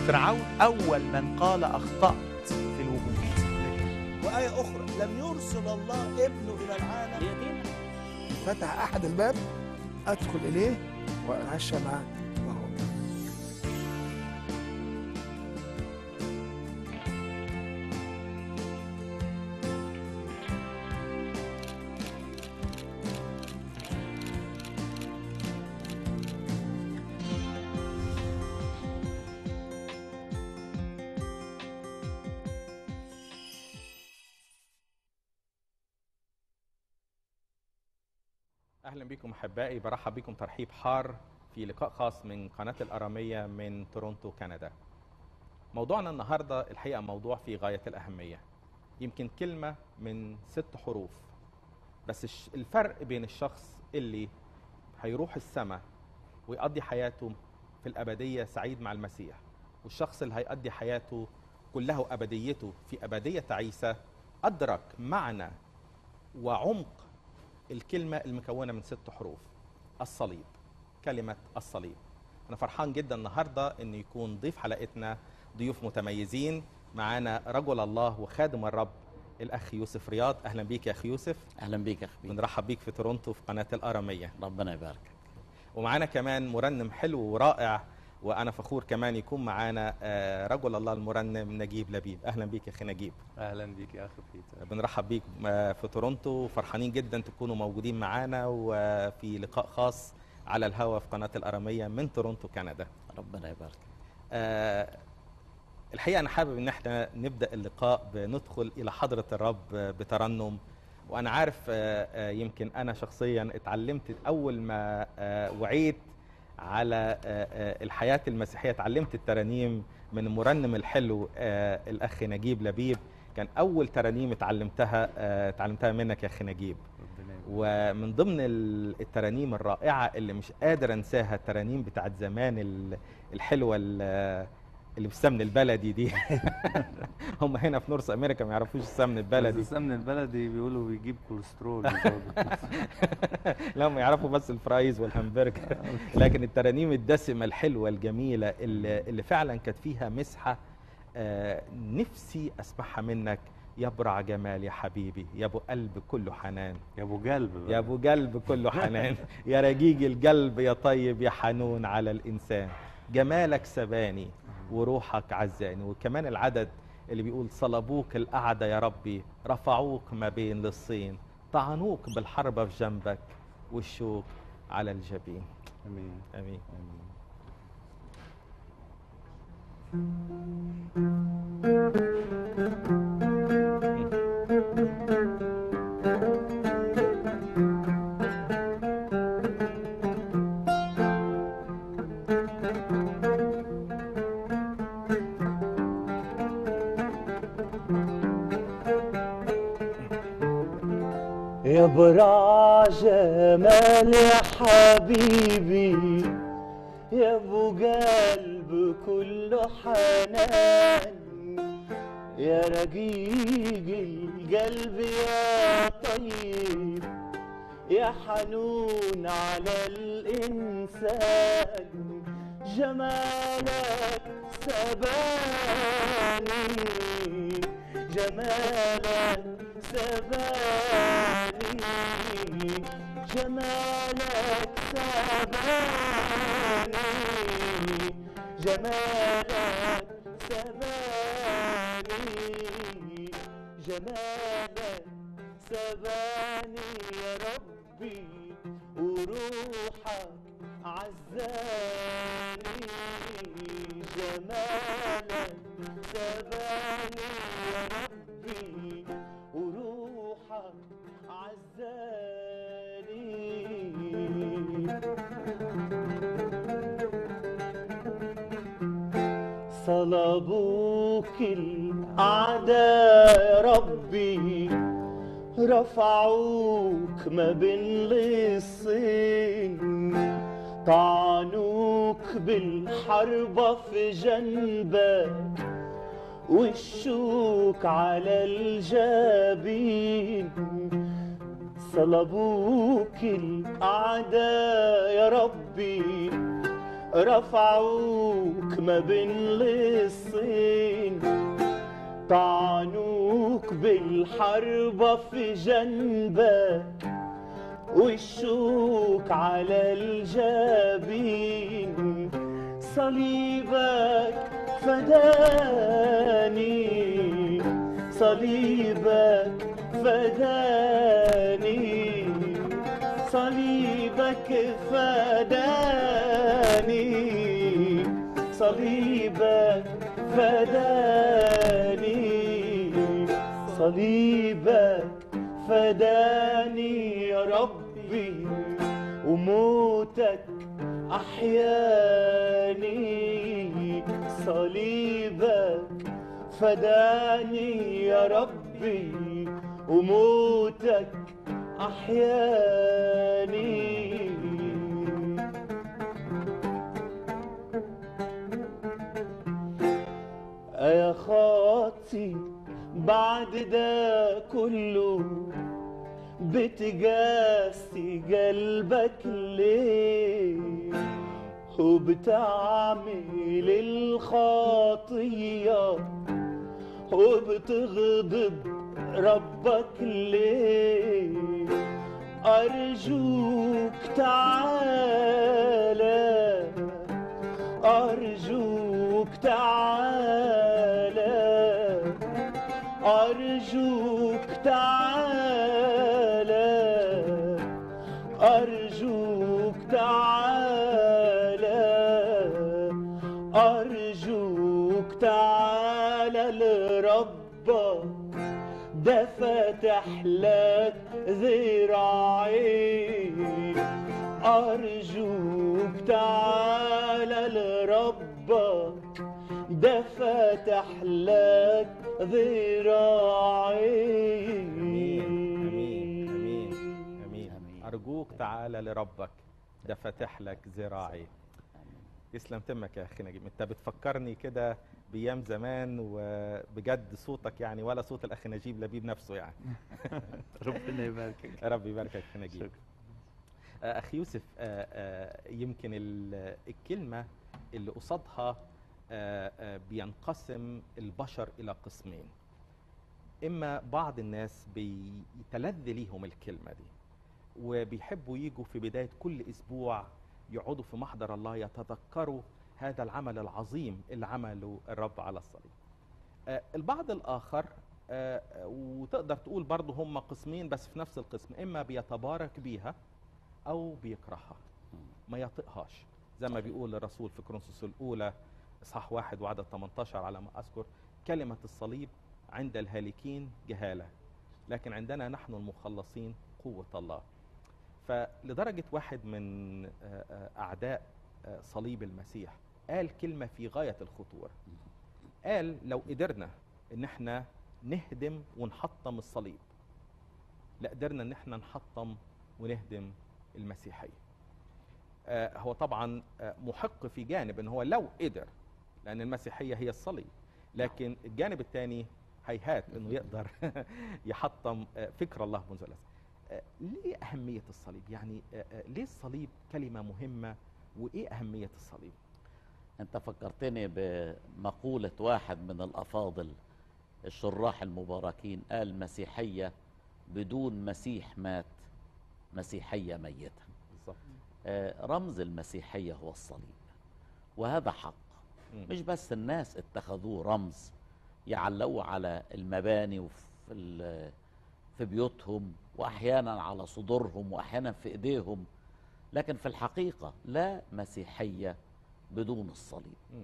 فرعون أول من قال أخطأت في الوجود وآية أخرى لم يرسل الله ابنه إلى العالم فتح أحد الباب أدخل إليه وأتعشى معه وهو اهلا بكم احبائي برحب بكم ترحيب حار في لقاء خاص من قناه الاراميه من تورونتو كندا موضوعنا النهارده الحقيقه موضوع في غايه الاهميه يمكن كلمه من ست حروف بس الش- الفرق بين الشخص اللي هيروح السماء ويقضي حياته في الابديه سعيد مع المسيح والشخص اللي هيقضي حياته كلها ابديته في ابديه عيسى ادرك معنى وعمق الكلمة المكونة من ست حروف الصليب كلمة الصليب أنا فرحان جدا النهاردة أن يكون ضيف حلقتنا ضيوف متميزين معانا رجل الله وخادم الرب الأخ يوسف رياض أهلا بيك يا أخ يوسف اهلا بيك يا اخي بنرحب بيك في تورونتو في قناة الأرامية ربنا يباركك ومعانا كمان مرنم حلو ورائع وأنا فخور كمان يكون معانا آه، رجل الله المرنم نجيب لبيب أهلا بيك يا أخي نجيب اهلا بيك يا اخي بيتر بنرحب بيك آه، في تورونتو وفرحانين جدا تكونوا موجودين معانا وفي لقاء خاص على الهواء في قناة الأرامية من تورونتو كندا ربنا يباركك آه، الحقيقة أنا حابب إن احنا نبدأ اللقاء بندخل إلى حضرة الرب آه، بترنم وأنا عارف آه، آه، يمكن أنا شخصيا اتعلمت أول ما آه، وعيت على آه، آه، الحياة المسيحية اتعلمت الترانيم من المرنم الحلو آه، الأخ نجيب لبيب كان أول ترانيم اتعلمتها آه، اتعلمتها منك يا أخي نجيب ربنا يبارك. ومن ضمن ال- الترانيم الرائعة اللي مش قادر انساها الترانيم بتاعت زمان ال- الحلوة ال- اللي بالسمن البلدي دي هم هنا في نورث امريكا ما يعرفوش السمن البلدي بس السمن البلدي بيقولوا بيجيب كوليسترول يزود. لا هم يعرفوا بس الفرايز والهمبرجر لكن الترانيم الدسمة الحلوة الجميلة اللي, اللي فعلا كانت فيها مسحة آه، نفسي اسمعها منك يبرع جمال يا حبيبي يا ابو قلب كله حنان يا ابو قلب بقى. يا ابو قلب كله حنان يا رقيق القلب يا طيب يا حنون على الانسان جمالك سباني وروحك عزاني وكمان العدد اللي بيقول صلبوك القعده يا ربي رفعوك ما بين للصين طعنوك بالحربة في جنبك والشوك على الجبين امين امين امين يا برع جمال يا حبيبي يا ابو قلب كله حنان يا رقيق القلب يا طيب يا حنون على الإنسان جمالك سباني جمالك سباني جمالك سباني جمالك سباني جمالك سباني يا ربي وروحك عزاني جمالك سباني يا ربي وروحك عزاني صلبوك الأعداء يا ربي رفعوك ما بين للصين طعنوك بالحربة في جنبك والشوك على الجبين صلبوك الأعداء يا ربي رفعوك ما بين للصين طعنوك بالحربة في جنبك والشوك على الجبين صليبك فداني صليبك فداني صليبك فداني صليبك فداني صليبك فداني يا ربي وموتك أحياني صليبك فداني يا ربي وموتك أحياني يا خاطي بعد ده كله بتجاسي قلبك ليه وبتعمل الخطية وبتغضب ربك ليه أرجوك تعالى أرجوك تعالى أرجوك تعالى أرجوك تعالى أرجوك تعالى لربك ده فاتح لك ذراعي أرجوك تعالى لربك ده فاتح لك ذراعي امين امين امين آمين. ارجوك تعالى لربك ده فاتح لك ذراعي يسلم تمك يا اخي نجيب انت بتفكرني كده بايام زمان وبجد صوتك يعني ولا صوت الاخ نجيب لبيب نفسه يعني ربنا يباركك يا رب يباركك يا اخي نجيب شكرا آه، اخي يوسف آه، آه، يمكن ال- الكلمه اللي قصادها آه، آه، بينقسم البشر الى قسمين اما بعض الناس بيتلذ ليهم الكلمه دي وبيحبوا يجوا في بدايه كل اسبوع يقعدوا في محضر الله يتذكروا هذا العمل العظيم اللي عمله الرب على الصليب آه، البعض الاخر آه، آه، وتقدر تقول برضه هم قسمين بس في نفس القسم اما بيتبارك بيها او بيكرهها ما يطيقهاش زي ما بيقول الرسول في كورنثوس الاولى اصحاح واحد وعدد 18 على ما اذكر كلمه الصليب عند الهالكين جهاله لكن عندنا نحن المخلصين قوه الله فلدرجه واحد من آه، آه، اعداء آه، صليب المسيح قال كلمه في غايه الخطوره قال لو قدرنا ان احنا نهدم ونحطم الصليب لا قدرنا ان احنا نحطم ونهدم المسيحيه آه، هو طبعا آه، محق في جانب ان هو لو قدر لان المسيحيه هي الصليب لكن الجانب الثاني هيهات انه يقدر يحطم آه، فكر الله منذ الازل آه، ليه اهميه الصليب يعني آه، آه، ليه الصليب كلمه مهمه وايه اهميه الصليب انت فكرتني بمقولة واحد من الافاضل الشراح المباركين قال مسيحية بدون مسيح مات مسيحية ميتة بالظبط آه، رمز المسيحية هو الصليب وهذا حق مم. مش بس الناس اتخذوه رمز يعلقوه على المباني وفي ال- في بيوتهم واحيانا على صدورهم واحيانا في ايديهم لكن في الحقيقه لا مسيحيه بدون الصليب مم.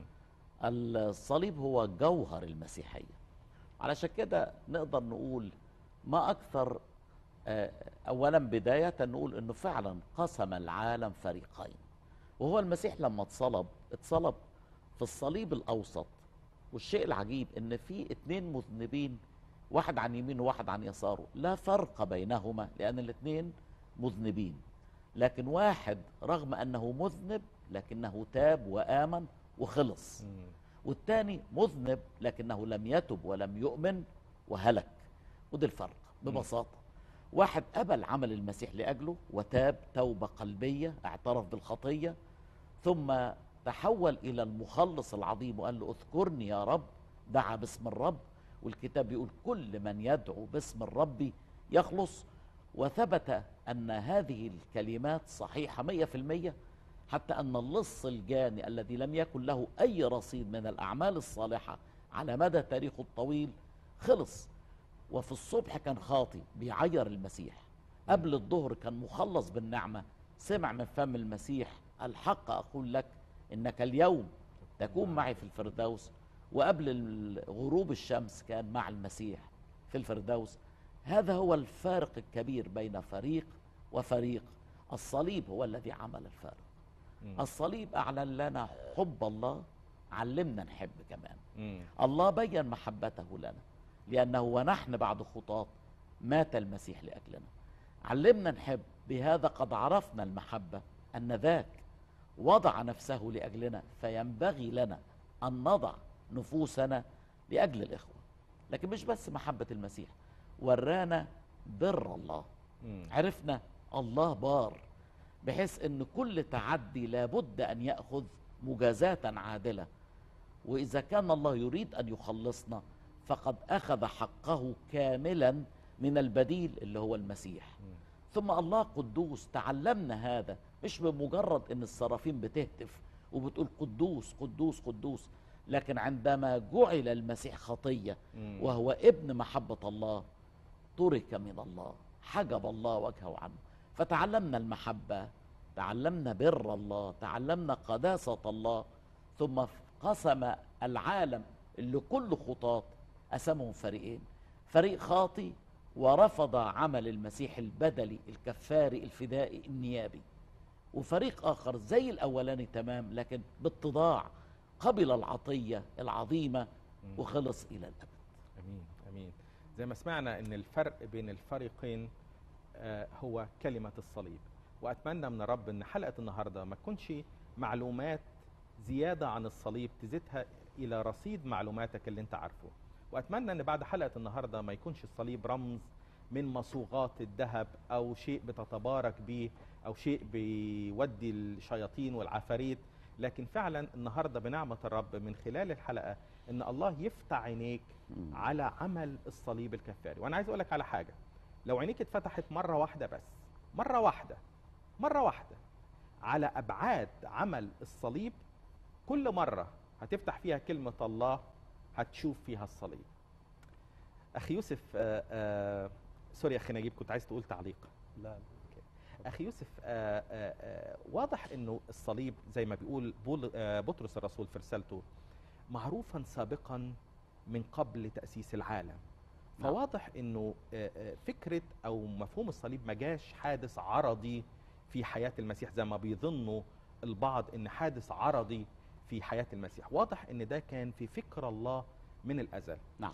الصليب هو جوهر المسيحيه علشان كده نقدر نقول ما اكثر آه، اولا بدايه نقول انه فعلا قسم العالم فريقين وهو المسيح لما اتصلب اتصلب في الصليب الاوسط والشيء العجيب ان في اتنين مذنبين واحد عن يمين وواحد عن يساره لا فرق بينهما لان الاتنين مذنبين لكن واحد رغم انه مذنب لكنه تاب وامن وخلص مم. والتاني مذنب لكنه لم يتب ولم يؤمن وهلك وده الفرق ببساطة واحد قبل عمل المسيح لأجله وتاب توبة قلبية اعترف بالخطية ثم تحول الى المخلص العظيم وقال له اذكرني يا رب دعا باسم الرب والكتاب بيقول كل من يدعو باسم الرب يخلص وثبت ان هذه الكلمات صحيحه مية في المية حتى ان اللص الجاني الذي لم يكن له اي رصيد من الاعمال الصالحه على مدى تاريخه الطويل خلص وفي الصبح كان خاطي بيعير المسيح قبل الظهر كان مخلص بالنعمة سمع من فم المسيح الحق أقول لك إنك اليوم تكون معي في الفردوس وقبل ال- غروب الشمس كان مع المسيح في الفردوس هذا هو الفارق الكبير بين فريق وفريق الصليب هو الذي عمل الفارق مم. الصليب أعلن لنا حب الله علمنا نحب كمان مم. الله بين محبته لنا لأنه ونحن بعد خطاة مات المسيح لأجلنا علمنا نحب بهذا قد عرفنا المحبة أن ذاك وضع نفسه لأجلنا فينبغي لنا أن نضع نفوسنا لأجل الإخوة لكن مش بس محبة المسيح ورانا بر الله مم. عرفنا الله بار بحيث ان كل تعدي لابد ان ياخذ مجازاه عادله واذا كان الله يريد ان يخلصنا فقد اخذ حقه كاملا من البديل اللي هو المسيح ثم الله قدوس تعلمنا هذا مش بمجرد ان السرافين بتهتف وبتقول قدوس قدوس قدوس لكن عندما جعل المسيح خطيه مم. وهو ابن محبه الله ترك من الله حجب الله وجهه عنه فتعلمنا المحبة تعلمنا بر الله تعلمنا قداسة الله ثم قسم العالم اللي كل خطاط قسمهم فريقين فريق خاطي ورفض عمل المسيح البدلي الكفاري الفدائي النيابي وفريق آخر زي الأولاني تمام لكن باتضاع قبل العطية العظيمة وخلص إلى الأبد امين امين زي ما سمعنا ان الفرق بين الفريقين آه، هو كلمه الصليب واتمنى من الرب ان حلقه النهارده ما تكونش معلومات زياده عن الصليب تزيدها الى رصيد معلوماتك اللي انت عارفه واتمنى ان بعد حلقه النهارده ما يكونش الصليب رمز من مصوغات الذهب او شيء بتتبارك به او شيء بيودي الشياطين والعفاريت لكن فعلا النهارده بنعمه الرب من خلال الحلقه ان الله يفتح عينيك على عمل الصليب الكفاري وانا عايز اقول لك على حاجه لو عينيك اتفتحت مره واحده بس مره واحده مره واحده على ابعاد عمل الصليب كل مره هتفتح فيها كلمه الله هتشوف فيها الصليب اخي يوسف آه آه سوري يا اخي نجيب كنت عايز تقول تعليق لا اخي يوسف آه آه آه واضح انه الصليب زي ما بيقول بول آه بطرس الرسول في رسالته معروفا سابقا من قبل تاسيس العالم نعم. فواضح انه آه، آه، فكره او مفهوم الصليب ما جاش حادث عرضي في حياه المسيح زي ما بيظنوا البعض ان حادث عرضي في حياه المسيح واضح ان ده كان في فكر الله من الازل نعم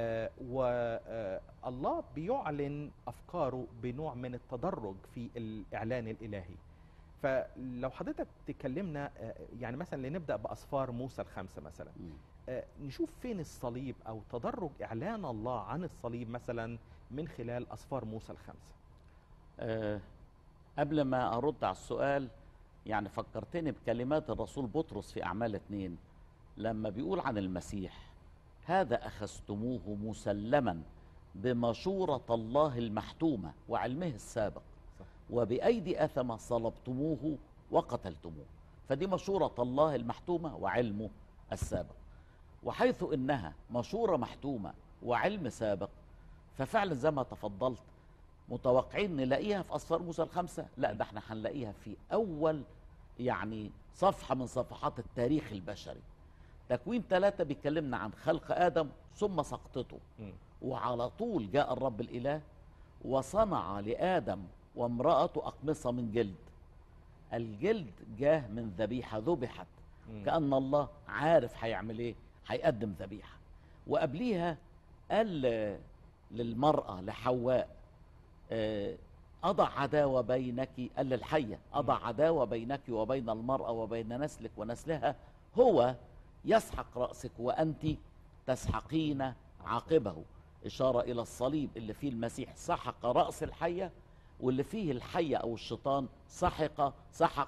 والله بيعلن افكاره بنوع من التدرج في الاعلان الالهي فلو حضرتك تكلمنا آه، يعني مثلا لنبدا باسفار موسى الخمسه مثلا مم. آه، نشوف فين الصليب او تدرج اعلان الله عن الصليب مثلا من خلال اسفار موسى الخمسه آه، قبل ما أرد على السؤال يعني فكرتني بكلمات الرسول بطرس في أعمال اتنين لما بيقول عن المسيح هذا أخذتموه مسلما بمشورة الله المحتومة وعلمه السابق صح. وبأيدي أثمة صلبتموه وقتلتموه فدي مشورة الله المحتومة وعلمه السابق وحيث إنها مشورة محتومة وعلم سابق ففعلا زي ما تفضلت متوقعين نلاقيها في أسفار موسى الخمسة لا ده احنا هنلاقيها في أول يعني صفحة من صفحات التاريخ البشري تكوين ثلاثة بيكلمنا عن خلق آدم ثم سقطته مم. وعلى طول جاء الرب الإله وصنع لآدم وامرأته أقمصة من جلد الجلد جاه من ذبيحة ذبحت مم. كأن الله عارف هيعمل ايه هيقدم ذبيحة وقبليها قال ل- للمرأة لحواء آه، أضع عداوة بينك قال للحية أضع عداوة بينك وبين المرأة وبين نسلك ونسلها هو يسحق رأسك وأنت تسحقين عاقبه إشارة إلى الصليب اللي فيه المسيح سحق رأس الحية واللي فيه الحية أو الشيطان سحق سحق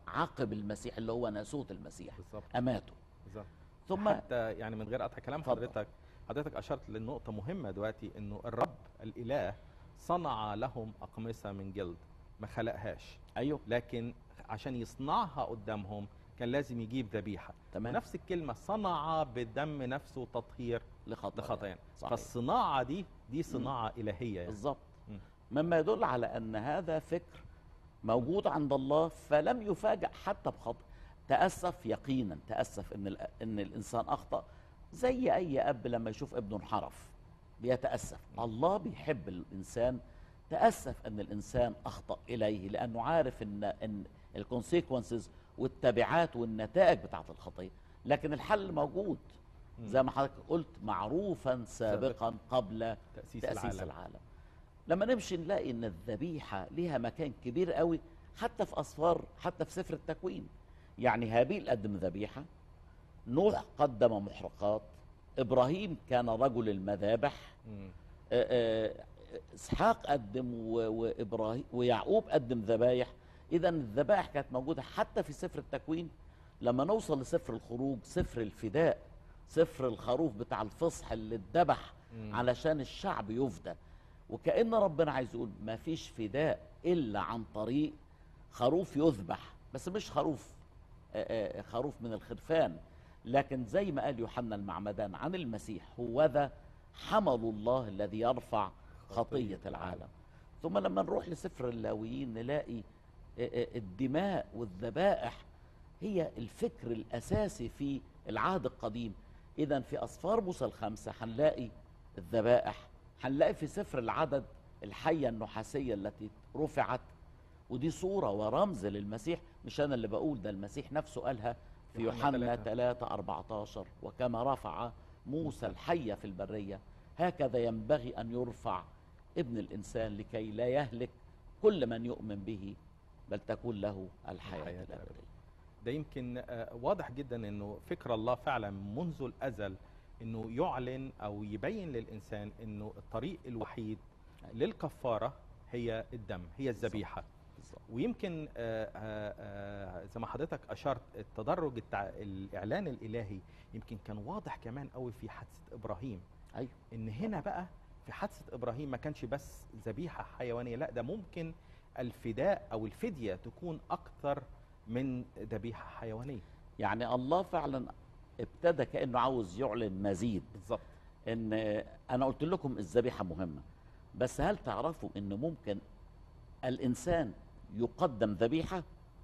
عقب المسيح اللي هو ناسوت المسيح بالظبط اماته بالظبط ثم حتى يعني من غير قطع كلام اتفضل. حضرتك حضرتك اشرت لنقطه مهمه دلوقتي انه الرب الاله صنع لهم اقمصه من جلد ما خلقهاش ايوه لكن عشان يصنعها قدامهم كان لازم يجيب ذبيحه تمام نفس الكلمه صنع بالدم نفسه تطهير لخطايا لخطايانا صحيح فالصناعه دي دي صناعه الهيه يعني. بالظبط مم. مما يدل على ان هذا فكر موجود عند الله فلم يفاجأ حتى بخطأ تأسف يقينا تأسف ان ال- ان الانسان اخطأ زي اي اب لما يشوف ابنه انحرف بيتأسف الله بيحب الانسان تأسف ان الانسان اخطأ اليه لانه عارف ان ان الكونسيكونسز والتبعات والنتائج بتاعت الخطيه لكن الحل موجود مم. زي ما حضرتك قلت معروفا سابقا قبل تاسيس, تأسيس العالم, العالم لما نمشي نلاقي ان الذبيحة ليها مكان كبير قوي حتى في أسفار حتى في سفر التكوين يعني هابيل قدم ذبيحة نوح قدم محرقات إبراهيم كان رجل المذابح مم. آه، آه، اسحاق قدم و- وابراهيم ويعقوب قدم ذبايح اذا الذبائح كانت موجوده حتى في سفر التكوين لما نوصل لسفر الخروج سفر الفداء سفر الخروف بتاع الفصح اللي اتذبح مم. علشان الشعب يفدى وكأن ربنا عايز يقول ما فيش فداء إلا عن طريق خروف يذبح بس مش خروف آه، آه، خروف من الخرفان لكن زي ما قال يوحنا المعمدان عن المسيح هو ذا حمل الله الذي يرفع خطية العالم ثم لما نروح لسفر اللاويين نلاقي آه، آه، الدماء والذبائح هي الفكر الأساسي في العهد القديم إذا في أسفار موسى الخمسة هنلاقي الذبائح هنلاقي في سفر العدد الحية النحاسية التي رفعت ودي صورة ورمز للمسيح مش أنا اللي بقول ده المسيح نفسه قالها في يوحنا يوحنا تلاتة. 3 14 وكما رفع موسى الحية في البرية هكذا ينبغي أن يرفع ابن الإنسان لكي لا يهلك كل من يؤمن به بل تكون له الحياة الحياة الأبدية ده يمكن آه، واضح جدا انه فكر الله فعلا منذ الازل انه يعلن او يبين للانسان انه الطريق الوحيد للكفاره هي الدم هي الذبيحه بالظبط. ويمكن آه، آه، آه، زي ما حضرتك اشرت التدرج التع... الاعلان الالهي يمكن كان واضح كمان قوي في حادثه ابراهيم أيوه ان هنا بقى في حادثه ابراهيم ما كانش بس ذبيحه حيوانيه لا ده ممكن الفداء او الفديه تكون اكثر من ذبيحه حيوانيه يعني الله فعلا ابتدى كأنه عاوز يعلن مزيد بالظبط ان انا قلت لكم الذبيحه مهمه بس هل تعرفوا ان ممكن الانسان يقدم ذبيحه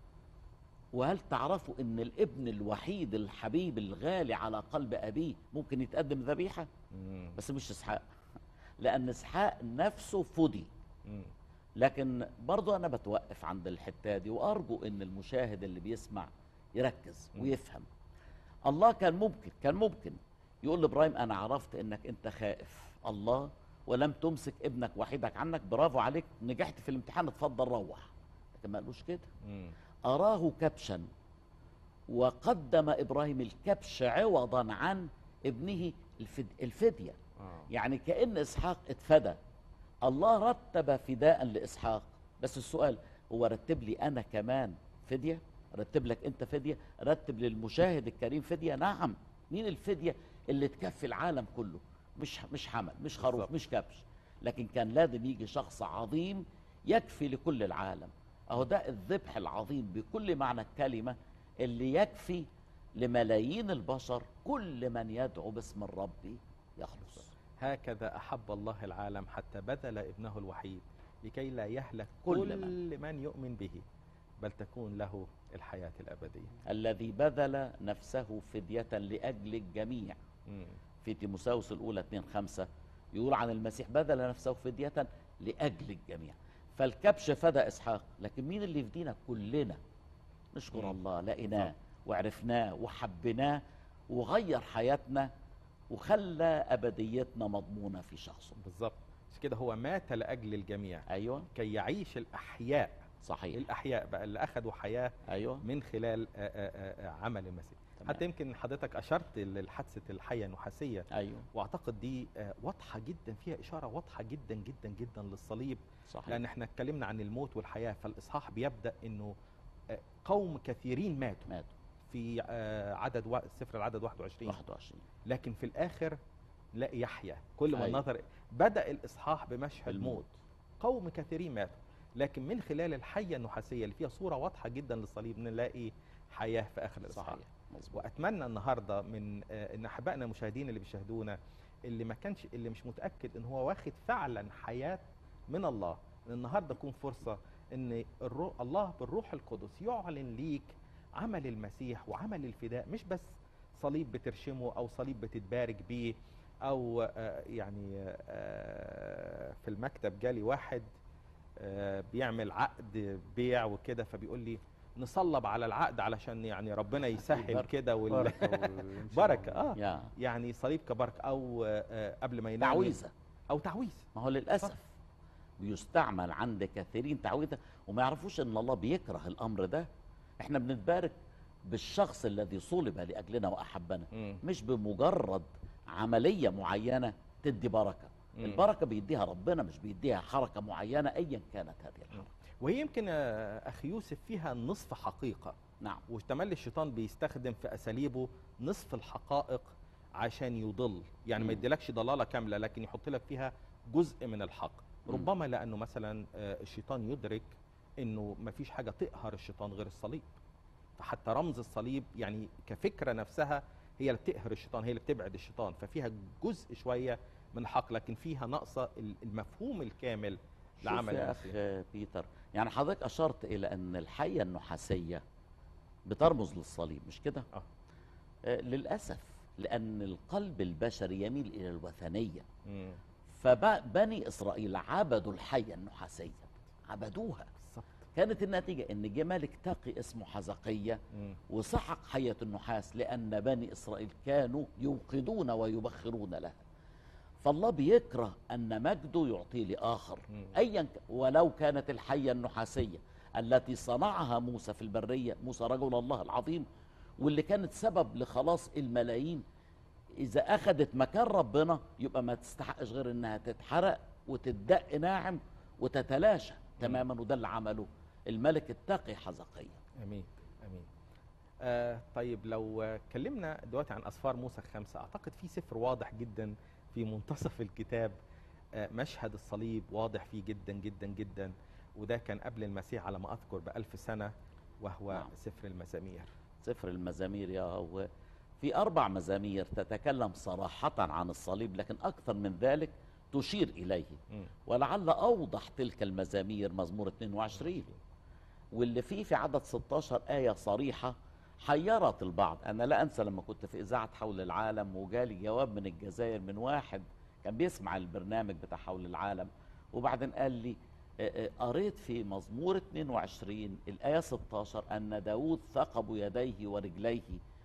وهل تعرفوا ان الابن الوحيد الحبيب الغالي على قلب ابيه ممكن يتقدم ذبيحه مم. بس مش اسحاق لان اسحاق نفسه فدي مم. لكن برضو انا بتوقف عند الحته دي وارجو ان المشاهد اللي بيسمع يركز مم. ويفهم الله كان ممكن كان ممكن يقول لابراهيم انا عرفت انك انت خائف الله ولم تمسك ابنك وحيدك عنك برافو عليك نجحت في الامتحان اتفضل روح لكن ما قالوش كده مم. أراه كبشا وقدم إبراهيم الكبش عوضا عن ابنه الفد... الفدية آه. يعني كأن إسحاق اتفدى الله رتب فداء لإسحاق بس السؤال هو رتب لي أنا كمان فدية رتب لك أنت فدية رتب للمشاهد الكريم فدية نعم مين الفدية اللي تكفي العالم كله مش مش حمل مش خروف بالظبط. مش كبش لكن كان لازم يجي شخص عظيم يكفي لكل العالم اهو ده الذبح العظيم بكل معنى الكلمه اللي يكفي لملايين البشر كل من يدعو باسم الرب يخلص هكذا احب الله العالم حتى بذل ابنه الوحيد لكي لا يهلك كل كل, من. من. من يؤمن به بل تكون له الحياه الابديه الذي بذل نفسه فدية لأجل الجميع مم. في تيموساوس الأولى 2 5 يقول عن المسيح بذل نفسه فدية لأجل الجميع فالكبش فدى إسحاق لكن مين اللي يفدينا كلنا نشكر مم. الله لقيناه وعرفناه وحبيناه وغير حياتنا وخلى أبديتنا مضمونة في شخصه بالظبط عشان كده هو مات لاجل الجميع أيوة كي يعيش الاحياء صحيح الاحياء بقى اللي اخذوا حياه أيوة من خلال آه، آه، آه، عمل المسيح تمام. حتى يمكن حضرتك اشرت للحادثه الحيه النحاسيه أيوة واعتقد دي آه، واضحه جدا فيها اشاره واضحه جدا جدا جدا للصليب صحيح لان احنا اتكلمنا عن الموت والحياه فالاصحاح بيبدا انه آه، قوم كثيرين ماتوا ماتوا في آه، عدد وا- سفر العدد 21 21 لكن في الاخر لاقي يحيى كل ما أيوة. نظر بدا الاصحاح بمشهد الموت. موت قوم كثيرين ماتوا لكن من خلال الحيه النحاسيه اللي فيها صوره واضحه جدا للصليب نلاقي حياه في اخر الاصحاح صحيح مظبوط واتمنى النهارده من آه، ان احبائنا المشاهدين اللي بيشاهدونا اللي ما كانش اللي مش متاكد ان هو واخد فعلا حياه من الله ان النهارده تكون فرصه ان الروح الله بالروح القدس يعلن ليك عمل المسيح وعمل الفداء مش بس صليب بترشمه او صليب بتتبارك بيه او آه، يعني آه، في المكتب جالي واحد آه، بيعمل عقد بيع وكده فبيقول لي نصلب على العقد علشان يعني ربنا يسهل بركة. كده وال... بركة ويمشي بركه معاهم. اه يا يعني صليب كبركه او آه، قبل ما ينام تعويذه او تعويذ ما هو للاسف بيستعمل عند كثيرين تعويذه وما يعرفوش ان الله بيكره الامر ده احنا بنتبارك بالشخص الذي صلب لاجلنا واحبنا مم. مش بمجرد عمليه معينه تدي بركه مم. البركه بيديها ربنا مش بيديها حركه معينه ايا كانت هذه الحركه وهي يمكن آه، اخي يوسف فيها نصف حقيقه نعم وتملي الشيطان بيستخدم في اساليبه نصف الحقائق عشان يضل يعني ما مم. يديلكش ضلاله كامله لكن يحط لك فيها جزء من الحق مم. ربما لانه مثلا آه، الشيطان يدرك انه ما فيش حاجه تقهر الشيطان غير الصليب فحتى رمز الصليب يعني كفكره نفسها هي اللي بتقهر الشيطان هي اللي بتبعد الشيطان ففيها جزء شويه من الحق لكن فيها ناقصه المفهوم الكامل شوف لعمل يا المسيح. اخ بيتر يعني حضرتك اشرت الى ان الحيه النحاسيه بترمز للصليب مش كده آه. آه للاسف لان القلب البشري يميل الى الوثنيه مم. فبني اسرائيل عبدوا الحيه النحاسيه عبدوها بالظبط كانت النتيجه ان جه ملك تقي اسمه حزقيه مم. وسحق حيه النحاس لان بني اسرائيل كانوا يوقدون ويبخرون لها فالله بيكره ان مجده يعطيه لاخر مم. ايا ك- ولو كانت الحيه النحاسيه التي صنعها موسى في البريه موسى رجل الله العظيم واللي كانت سبب لخلاص الملايين اذا اخذت مكان ربنا يبقى ما تستحقش غير انها تتحرق وتدق ناعم وتتلاشى تماما وده اللي عمله الملك التقي حزقية امين امين آه طيب لو آه، اتكلمنا دلوقتي عن اسفار موسى الخمسه اعتقد في سفر واضح جدا في منتصف الكتاب آه مشهد الصليب واضح فيه جدا جدا جدا وده كان قبل المسيح على ما اذكر بألف سنه وهو نعم. سفر المزامير سفر المزامير يا هو في أربع مزامير تتكلم صراحة عن الصليب لكن أكثر من ذلك تشير إليه مم. ولعل أوضح تلك المزامير مزمور 22 واللي فيه في عدد 16 آية صريحة حيرت البعض أنا لا أنسى لما كنت في إذاعة حول العالم وجالي جواب من الجزائر من واحد كان بيسمع البرنامج بتاع حول العالم وبعدين قال لي آه، آه، قريت في مزمور 22 الآية 16 أن داود ثقب يديه ورجليه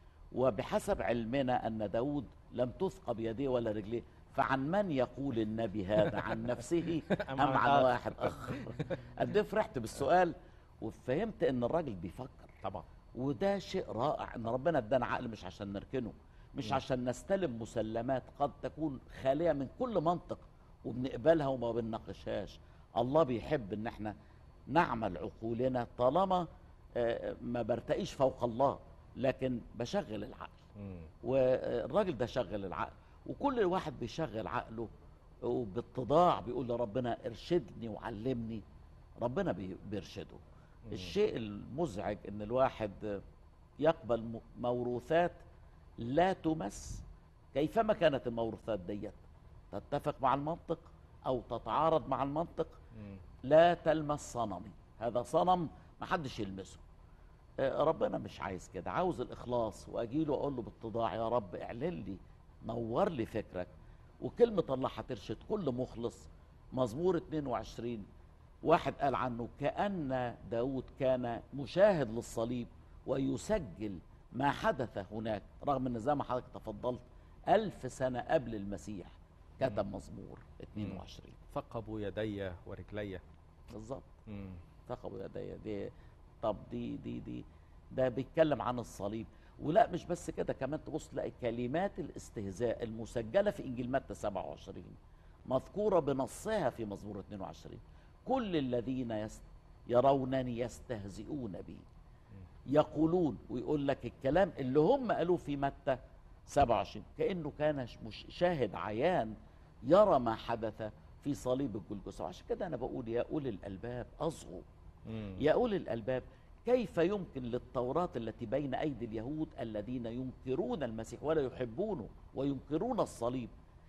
وبحسب علمنا أن داود لم تثقب يديه ولا رجليه فعن من يقول النبي هذا عن نفسه أم عن عن آخر؟ واحد آخر قد إيه فرحت بالسؤال وفهمت أن الراجل بيفكر طبعا وده شيء رائع ان ربنا ادانا عقل مش عشان نركنه مش مم. عشان نستلم مسلمات قد تكون خاليه من كل منطق وبنقبلها وما بنناقشهاش الله بيحب ان احنا نعمل عقولنا طالما آه، ما برتقيش فوق الله لكن بشغل العقل مم. والراجل ده شغل العقل وكل واحد بيشغل عقله وباتضاع بيقول لربنا ارشدني وعلمني ربنا بي- بيرشده مم. الشيء المزعج ان الواحد يقبل م- موروثات لا تمس كيفما كانت الموروثات ديت تتفق مع المنطق او تتعارض مع المنطق مم. لا تلمس صنمي هذا صنم محدش يلمسه آه، ربنا مش عايز كده عاوز الاخلاص واجي له اقول له باتضاع يا رب اعلن لي نور لي فكرك وكلمه الله هترشد كل مخلص مزمور 22 واحد قال عنه كأن داود كان مشاهد للصليب ويسجل ما حدث هناك رغم ان زي ما حضرتك تفضلت ألف سنة قبل المسيح كتب مزمور 22 ثقبوا يدي ورجلي بالظبط مم. ثقبوا يدي دي طب دي دي دي ده بيتكلم عن الصليب ولا مش بس كده كمان تبص تلاقي كلمات الاستهزاء المسجلة في إنجيل متى 27 مذكورة بنصها في مزمور 22 كل الذين يست يرونني يستهزئون بي يقولون ويقول لك الكلام اللي هم قالوه في متى 27 كانه كان ش- مش شاهد عيان يرى ما حدث في صليب الجلجثه وعشان كده انا بقول يا اولي الالباب اصغوا مم. يا أولي الألباب كيف يمكن للتوراة التي بين أيدي اليهود الذين ينكرون المسيح ولا يحبونه وينكرون الصليب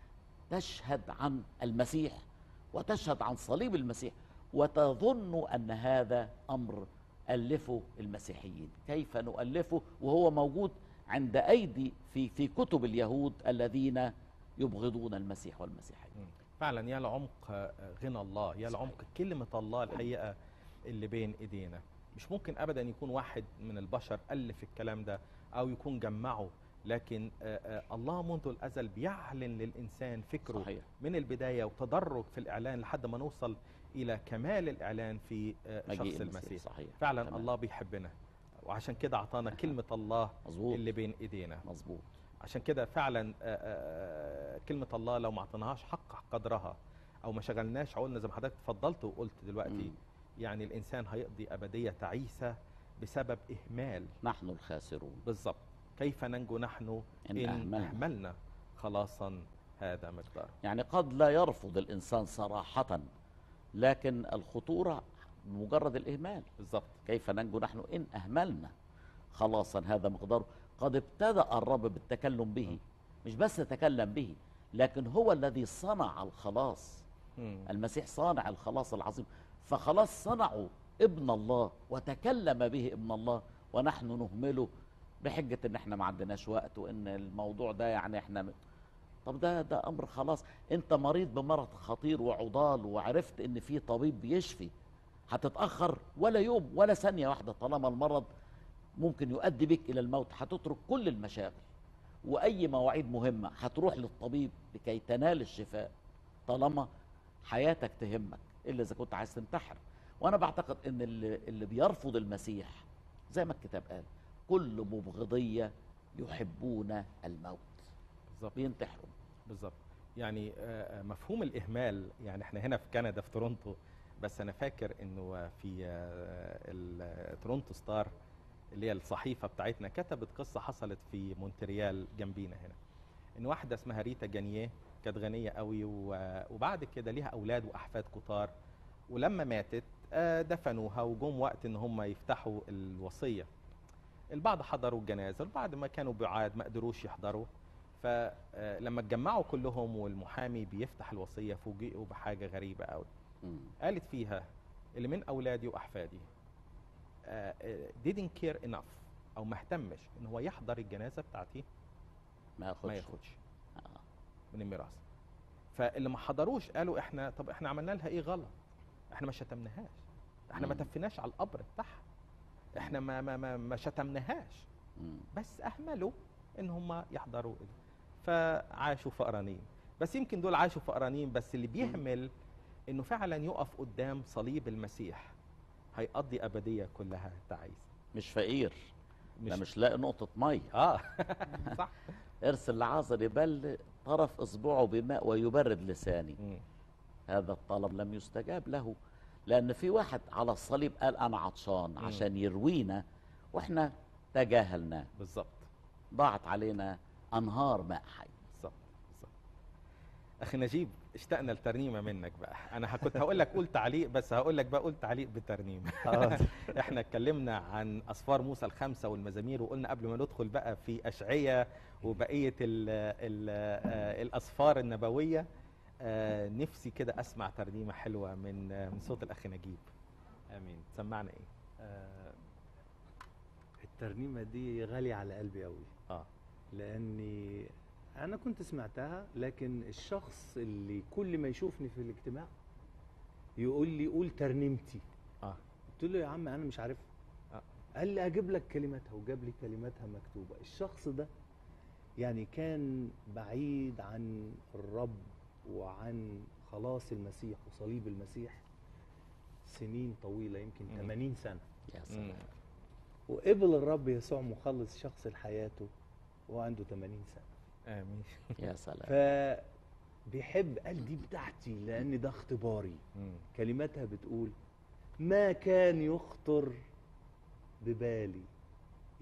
تشهد عن المسيح وتشهد عن صليب المسيح وتظن أن هذا أمر ألفه المسيحيين كيف نؤلفه وهو موجود عند أيدي في في كتب اليهود الذين يبغضون المسيح والمسيحيين مم. فعلا يا لعمق آه، غنى الله يا صحيح. لعمق كلمة الله الحقيقة اللي بين ايدينا مش ممكن ابدا يكون واحد من البشر الف الكلام ده او يكون جمعه لكن آه، آه، الله منذ الازل بيعلن للانسان فكره صحيح من البدايه وتدرج في الاعلان لحد ما نوصل الى كمال الاعلان في آه، مجيء شخص المسيح المسيح صحيح فعلا تمام. الله بيحبنا وعشان كده اعطانا كلمه الله مظبوط اللي بين ايدينا مظبوط عشان كده فعلا آه، آه، كلمة الله لو ما اعطيناهاش حق قدرها او ما شغلناش عقولنا زي ما حضرتك اتفضلت وقلت دلوقتي مم. يعني الانسان هيقضي ابدية تعيسة بسبب اهمال نحن الخاسرون بالظبط كيف ننجو نحن إن ان أهملنا. اهملنا خلاصا هذا مقدار يعني قد لا يرفض الإنسان صراحة لكن الخطورة مجرد الإهمال بالظبط كيف ننجو نحن إن أهملنا خلاصا هذا مقداره قد ابتدأ الرب بالتكلم به مش بس تكلم به لكن هو الذي صنع الخلاص مم. المسيح صانع الخلاص العظيم فخلاص صنعوا ابن الله وتكلم به ابن الله ونحن نهمله بحجة ان احنا ما عندناش وقت وان الموضوع ده يعني احنا م- طب ده ده امر خلاص انت مريض بمرض خطير وعضال وعرفت ان في طبيب بيشفي هتتاخر ولا يوم ولا ثانيه واحده طالما المرض ممكن يؤدي بك الى الموت هتترك كل المشاغل واي مواعيد مهمه هتروح للطبيب لكي تنال الشفاء طالما حياتك تهمك الا اذا كنت عايز تنتحر وانا بعتقد ان اللي, اللي بيرفض المسيح زي ما الكتاب قال كل مبغضيه يحبون الموت بالظبط بينتحروا بالظبط يعني آه، آه، مفهوم الاهمال يعني احنا هنا في كندا في تورونتو بس انا فاكر انه في آه، ال- تورونتو ستار اللي هي الصحيفه بتاعتنا كتبت قصه حصلت في مونتريال جنبينا هنا ان واحده اسمها ريتا جانيه كانت غنيه قوي و- وبعد كده ليها اولاد واحفاد كتار ولما ماتت آه، دفنوها وجم وقت ان هم يفتحوا الوصيه البعض حضروا الجنازه البعض ما كانوا بعاد ما قدروش يحضروا فلما اتجمعوا كلهم والمحامي بيفتح الوصيه فوجئوا بحاجه غريبه قوي مم. قالت فيها اللي من اولادي واحفادي آه، آه، didn't care enough او ما اهتمش ان هو يحضر الجنازه بتاعتي ما ياخدش ما ياخدش آه. من الميراث فاللي ما حضروش قالوا احنا طب احنا عملنا لها ايه غلط احنا ما شتمناهاش احنا ما مم. تفناش على القبر بتاعها احنا ما ما ما, ما شتمناهاش مم. بس اهملوا ان هم يحضروا ال- فعاشوا فقرانين بس يمكن دول عاشوا فقرانين بس اللي بيهمل انه فعلا يقف قدام صليب المسيح هيقضي ابديه كلها تعيس مش فقير مش, ده مش لاقي نقطه ميه اه صح ارسل لعازر يبل طرف اصبعه بماء ويبرد لساني مم. هذا الطلب لم يستجاب له لان في واحد على الصليب قال انا عطشان عشان يروينا واحنا تجاهلناه بالظبط ضاعت علينا انهار ماء حي بالظبط بالظبط اخي نجيب اشتقنا لترنيمه منك بقى انا ه- كنت هقول لك قول تعليق بس هقول لك بقى قول تعليق بترنيمه احنا اتكلمنا عن اسفار موسى الخمسه والمزامير وقلنا قبل ما ندخل بقى في اشعياء وبقيه ال ال آه، الاسفار النبويه آه، نفسي كده اسمع ترنيمه حلوه من آه، من صوت الاخ نجيب امين سمعنا ايه آه الترنيمه دي غاليه على قلبي قوي اه لاني انا كنت سمعتها لكن الشخص اللي كل ما يشوفني في الاجتماع يقول لي قول ترنيمتي اه قلت له يا عم انا مش عارفها آه. قال لي اجيب لك كلماتها وجاب لي كلماتها مكتوبه الشخص ده يعني كان بعيد عن الرب وعن خلاص المسيح وصليب المسيح سنين طويله يمكن مم. 80 سنه يا مم. سلام وقبل الرب يسوع مخلص شخص لحياته وهو عنده 80 سنه امين يا سلام فبيحب قال دي بتاعتي لان ده اختباري مم. كلماتها بتقول ما كان يخطر ببالي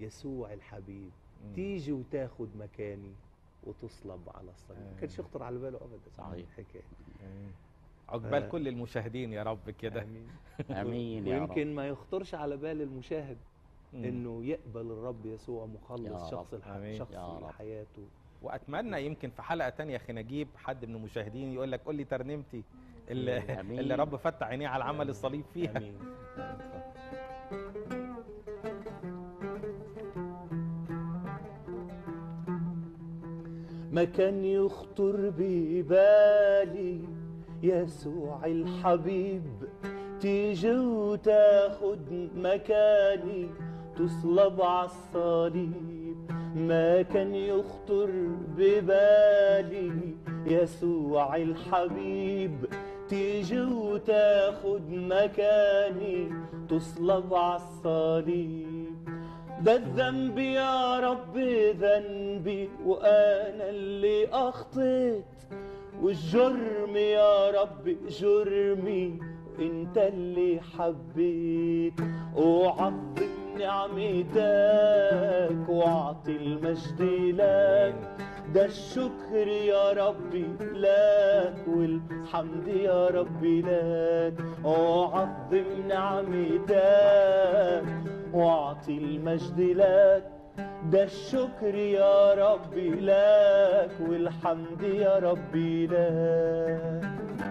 يسوع الحبيب مم. تيجي وتاخد مكاني وتصلب على الصليب ما كانش يخطر على باله ابدا صحيح. الحكايه آمين. عقبال آه. كل المشاهدين يا رب كده امين امين يا رب ويمكن ما يخطرش على بال المشاهد مم. انه يقبل الرب يسوع مخلص يا شخص رب. الح... آمين. شخص يا رب. لحياته واتمنى يمكن في حلقه تانية اخي نجيب حد من المشاهدين يقول لك قول لي ترنيمتي اللي, آمين. اللي رب فتح عينيه على عمل الصليب فيها امين ما كان يخطر ببالي يسوع الحبيب تيجي وتاخد مكاني تصلب عالصليب ما كان يخطر ببالي يسوع الحبيب تيجي وتاخد مكاني تصلب عالصليب ده الذنب يا رب ذنبي وانا اللي اخطيت والجرم يا رب جرمي انت اللي حبيت وعظم نعمتك واعطي المجد لك ده الشكر يا ربي لك والحمد يا ربي لك وعظم نعمتك واعطي المجد لك ده الشكر يا ربي لك والحمد يا ربي لك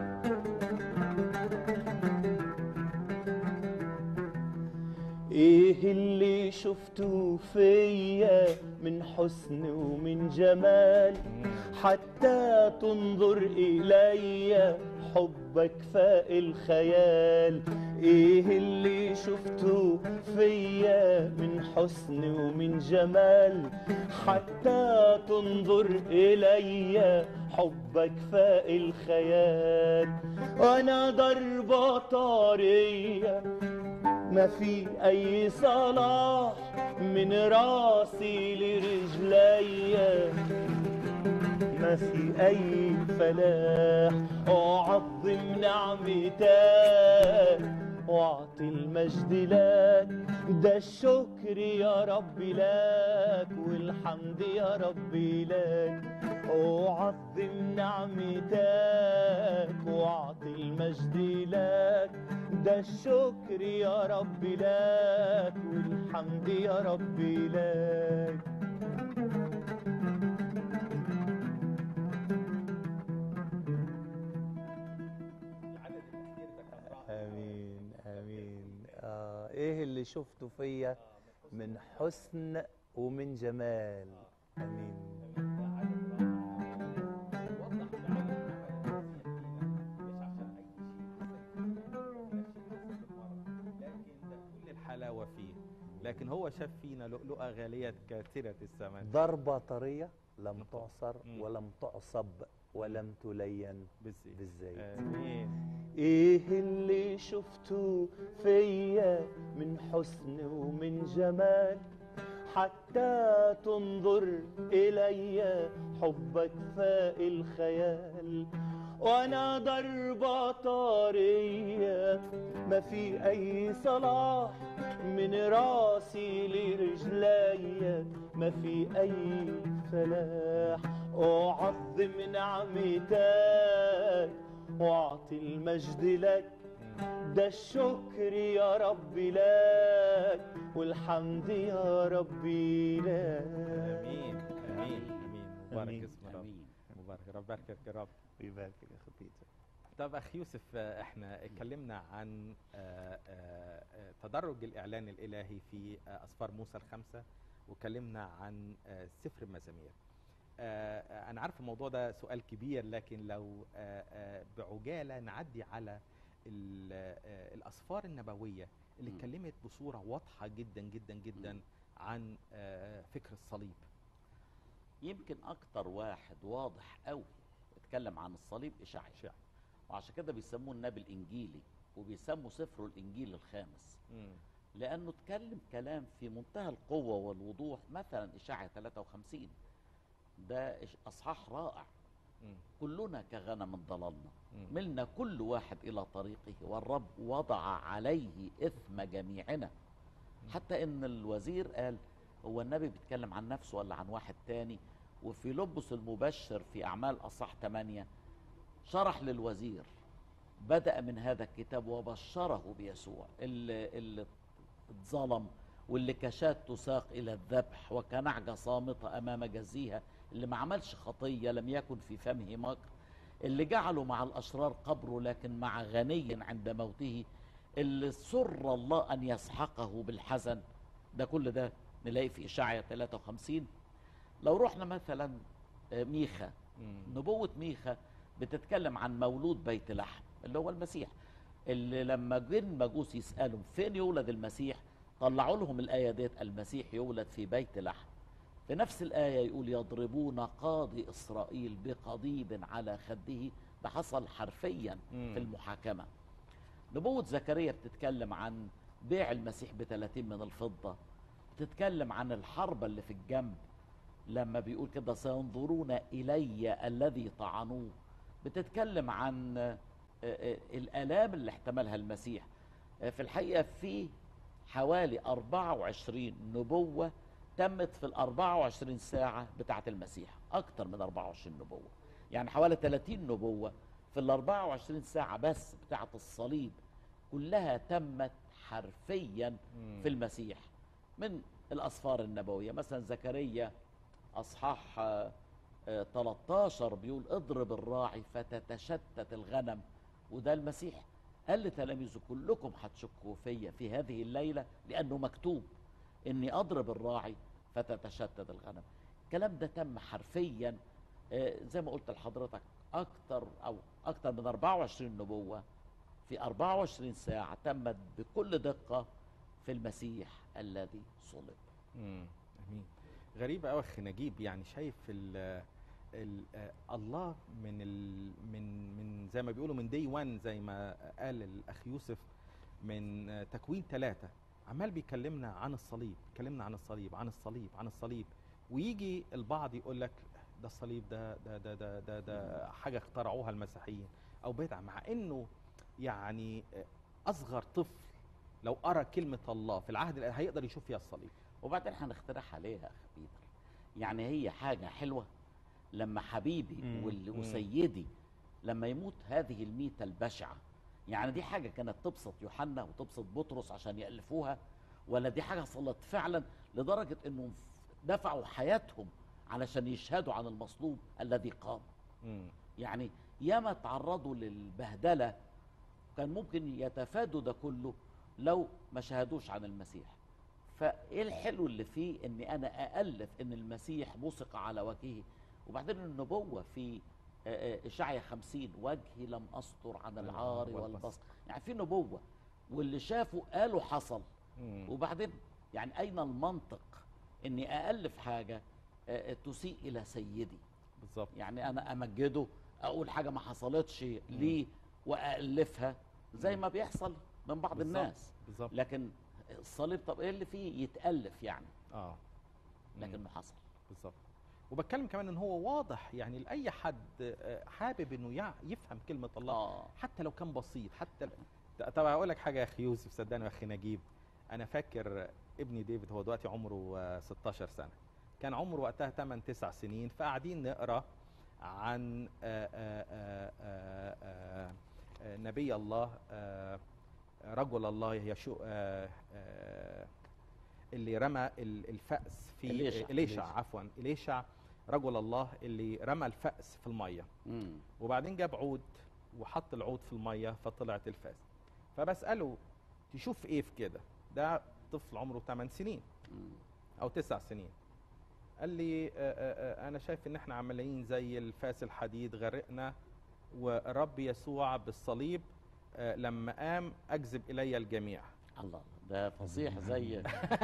ايه اللي شفته فيا من حسن ومن جمال حتى تنظر الي حبك فاق الخيال ايه اللي شفته فيا من حسن ومن جمال حتى تنظر الي حبك فاق الخيال وانا ضربة طارية ما في اي صلاح من راسي لرجلي ما في اي فلاح اعظم نعمتك واعطي المجد لك ده الشكر يا ربي لك والحمد يا ربي لك اعظم نعمتك واعطي المجد لك ده الشكر يا ربي لك والحمد يا ربي لك امين امين آه ايه اللي شفته فيا من حسن ومن جمال امين كل الحلاوه فيه لكن هو شاف فينا لؤلؤه غاليه كثيره الثمن ضربة طرية لم تعصر مم. ولم تعصب ولم تلين بالزيت بالزيت امين ايه اللي شفته فيا من حسن ومن جمال حتى تنظر الي حبك فاق الخيال وانا ضربة طارية ما في اي صلاح من راسي لرجلي ما في اي فلاح اعظم نعمتك واعطي المجد لك ده الشكر يا ربي لك والحمد يا ربي لك امين امين امين مبارك آمين. اسم رب امين مبارك رب يباركك يا رب ويبارك يا اخي بيتر طب اخ يوسف آه، احنا اتكلمنا عن آه، آه، آه، تدرج الاعلان الالهي في آه، اسفار موسى الخمسه واتكلمنا عن آه، سفر المزامير آه، آه، انا عارف الموضوع ده سؤال كبير لكن لو آه، آه، بعجاله نعدي على ال- آه، الاسفار النبويه اللي مم. اتكلمت بصوره واضحه جدا جدا جدا مم. عن آه، فكر الصليب يمكن اكتر واحد واضح قوي اتكلم عن الصليب اشعياء إشعياء. وعشان كده بيسموه النبي الانجيلي وبيسموا سفره الانجيل الخامس مم. لانه اتكلم كلام في منتهى القوه والوضوح مثلا اشعياء 53 ده إش- اصحاح رائع مم. كلنا كغنم ضللنا مم. ملنا كل واحد الى طريقه والرب وضع عليه اثم جميعنا حتى ان الوزير قال هو النبي بيتكلم عن نفسه ولا عن واحد تاني وفي لبس المبشر في أعمال أصح 8 شرح للوزير بدأ من هذا الكتاب وبشره بيسوع اللي, اللي اتظلم واللي كشات تساق إلى الذبح وكنعجة صامتة أمام جزيها اللي ما عملش خطية لم يكن في فمه مكر اللي جعله مع الأشرار قبره لكن مع غني عند موته اللي سر الله أن يسحقه بالحزن ده كل ده نلاقي في إشاعية 53 لو رحنا مثلا آه، ميخا مم. نبوة ميخا بتتكلم عن مولود بيت لحم اللي هو المسيح اللي لما جه المجوس يسألهم فين يولد المسيح طلعوا لهم الآية ديت المسيح يولد في بيت لحم في نفس الآية يقول يضربون قاضي إسرائيل بقضيب على خده ده حصل حرفيا مم. في المحاكمة نبوة زكريا بتتكلم عن بيع المسيح ب 30 من الفضة بتتكلم عن الحرب اللي في الجنب لما بيقول كده سينظرون إلي الذي طعنوه بتتكلم عن آه، آه، الآلام اللي احتملها المسيح آه، في الحقيقة في حوالي 24 نبوة تمت في ال 24 ساعة بتاعة المسيح أكتر من 24 نبوة يعني حوالي 30 نبوة في ال 24 ساعة بس بتاعة الصليب كلها تمت حرفيا مم. في المسيح من الأسفار النبوية مثلا زكريا أصحاح آه، آه، 13 بيقول اضرب الراعي فتتشتت الغنم وده المسيح قال لتلاميذه كلكم هتشكوا فيا في هذه الليلة لأنه مكتوب إني أضرب الراعي فتتشتت الغنم الكلام ده تم حرفيا آه، زي ما قلت لحضرتك أكتر أو أكتر من 24 نبوة في 24 ساعة تمت بكل دقة في المسيح الذي صلب مم. امين غريبة قوي اخ نجيب يعني شايف ال ال آه، الله من ال من من زي ما بيقولوا من دي 1 زي ما قال الاخ يوسف من آه، تكوين ثلاثة عمال بيكلمنا عن الصليب كلمنا عن الصليب عن الصليب عن الصليب ويجي البعض يقول لك ده الصليب ده ده ده ده ده, ده حاجة اخترعوها المسيحيين او بدعة مع انه يعني آه، اصغر طفل لو قرا كلمة الله في العهد القديم هيقدر يشوف فيها الصليب وبعدين هنقترح عليها يا اخ بيتر يعني هي حاجه حلوه لما حبيبي مم، وال- مم. وسيدي لما يموت هذه الميته البشعه يعني دي حاجه كانت تبسط يوحنا وتبسط بطرس عشان يالفوها ولا دي حاجه صلت فعلا لدرجه انهم دفعوا حياتهم علشان يشهدوا عن المصلوب الذي قام مم. يعني ياما تعرضوا للبهدله كان ممكن يتفادوا ده كله لو ما شهدوش عن المسيح فايه الحلو اللي فيه ان انا االف ان المسيح بصق على وجهه وبعدين النبوه في آه، آه، اشعيا 50 وجهي لم استر عن العار والبصر يعني في نبوه واللي شافوا قالوا حصل مم. وبعدين يعني اين المنطق اني الف حاجه آه، آه، تسيء الى سيدي بالظبط يعني انا امجده اقول حاجه ما حصلتش ليه والفها زي ما بيحصل من بعض بالظبط. الناس بالظبط لكن الصليب طب ايه اللي فيه يتالف يعني اه مم. لكنه حصل بالظبط وبتكلم كمان ان هو واضح يعني لاي حد آه، حابب انه يع- يفهم كلمه الله اه حتى لو كان بسيط حتى ل- طب اقول لك حاجه يا اخي يوسف صدقني يا اخي نجيب انا فاكر ابني ديفيد هو دلوقتي عمره آه، 16 سنه كان عمره وقتها 8 9 سنين فقاعدين نقرا عن آه، آه، آه، آه، آه، آه، نبي الله آه، رجل الله يشوع آه، آه، اللي رمى ال- الفأس في إليشع. إليشع عفوا إليشع رجل الله اللي رمى الفأس في الميه مم. وبعدين جاب عود وحط العود في الميه فطلعت الفاس فبساله تشوف ايه في كده ده طفل عمره 8 سنين مم. او 9 سنين قال لي آه، آه، آه، انا شايف ان احنا عمالين زي الفاس الحديد غرقنا ورب يسوع بالصليب آه، لما قام اجذب الي الجميع الله ده فصيح زي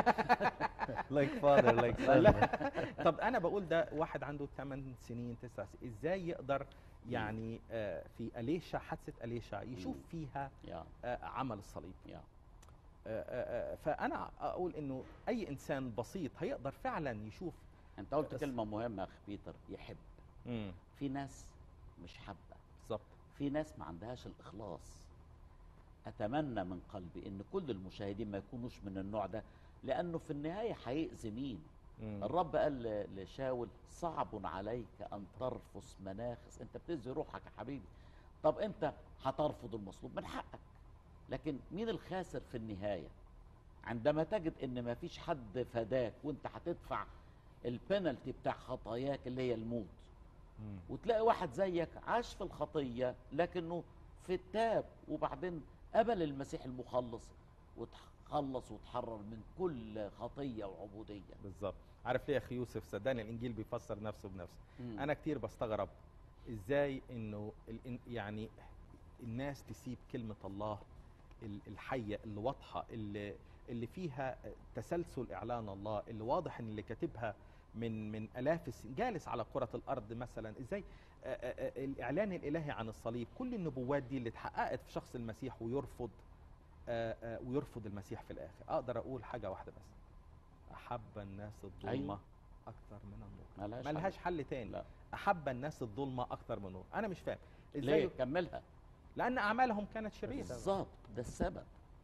لايك فاذر لايك طب انا بقول ده واحد عنده 8 سنين 9 سنين ازاي يقدر يعني آه، في اليشع حادثه اليشع يشوف مم. فيها يا آه، عمل الصليب يا آه، آه، آه، فانا اقول انه اي انسان بسيط هيقدر فعلا يشوف انت قلت بس- كلمه مهمه يا اخ بيتر يحب امم في ناس مش حابه بالظبط في ناس ما عندهاش الإخلاص أتمنى من قلبي إن كل المشاهدين ما يكونوش من النوع ده لانه في النهايه هيأذي مين مم. الرب قال ل- لشاول صعب عليك ان ترفس مناخس انت بتأذي روحك يا حبيبي طب انت هترفض المطلوب من حقك لكن مين الخاسر في النهايه عندما تجد ان ما فيش حد فداك وانت هتدفع البنالتي بتاع خطاياك اللي هي الموت مم. وتلاقي واحد زيك عاش في الخطيه لكنه في التاب وبعدين قبل المسيح المخلص وتخلص وتحرر من كل خطيه وعبوديه بالظبط عارف ليه يا اخي يوسف صدقني الانجيل بيفسر نفسه بنفسه مم. انا كتير بستغرب ازاي انه الإن- يعني الناس تسيب كلمه الله ال- الحيه اللي واضحه اللي اللي فيها تسلسل اعلان الله اللي واضح ان اللي كاتبها من من الاف السنين جالس على كره الارض مثلا ازاي آه، آه، آه، الاعلان الالهي عن الصليب كل النبوات دي اللي اتحققت في شخص المسيح ويرفض آه، آه، ويرفض المسيح في الاخر اقدر اقول حاجه واحده بس احب الناس الظلمه أيوة. اكثر من النور ملهاش ملهاش حل. حل تاني لا. احب الناس الظلمه اكثر من النور انا مش فاهم ليه ازاي كملها لان اعمالهم كانت شريره بالظبط ده السبب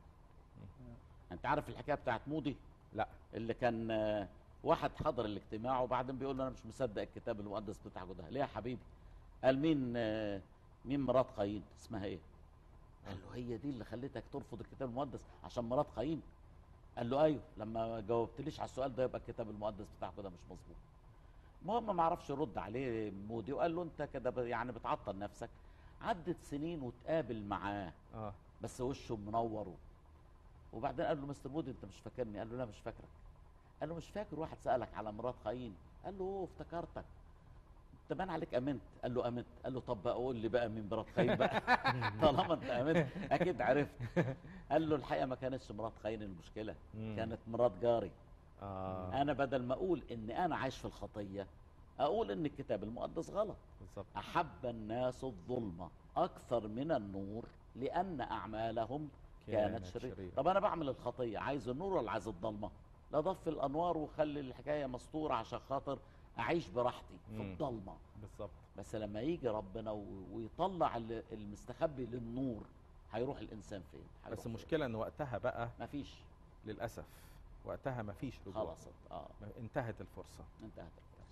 انت عارف الحكايه بتاعت مودي لا اللي كان آه، واحد حضر الاجتماع وبعدين بيقول له انا مش مصدق الكتاب المقدس بتاعكم ده ليه يا حبيبي قال مين آه، مين مرات قايين اسمها ايه قال له هي دي اللي خلتك ترفض الكتاب المقدس عشان مرات قايين قال له ايوه لما ما جاوبتليش على السؤال ده يبقى الكتاب المقدس بتاعكم ده مش مظبوط المهم ما عرفش يرد عليه مودي وقال له انت كده ب- يعني بتعطل نفسك عدت سنين وتقابل معاه اه بس وشه منور و- وبعدين قال له مستر مودي انت مش فاكرني قال له لا مش فاكرك قال له مش فاكر واحد سالك على مرات قايين قال له اوه افتكرتك انت بان عليك امنت قال له امنت قال له طب بقى قول لي بقى مين مرات قايين بقى طالما انت امنت اكيد عرفت قال له الحقيقه ما كانتش مرات قايين المشكله مم. كانت مرات جاري اه انا بدل ما اقول ان انا عايش في الخطيه اقول ان الكتاب المقدس غلط بالظبط احب الناس الظلمه اكثر من النور لان اعمالهم كانت كانت شريرة شريرة. طب انا بعمل الخطيه عايز النور ولا عايز الضلمه لا ضف الانوار وخلي الحكايه مستوره عشان خاطر اعيش براحتي في مم. الضلمه بالظبط بس لما يجي ربنا و- ويطلع ال- المستخبي للنور هيروح الانسان فين هيروح بس فين؟ المشكله ان وقتها بقى مفيش للاسف وقتها ما فيش رجوع خلصت اه انتهت الفرصه انتهت الفرصة.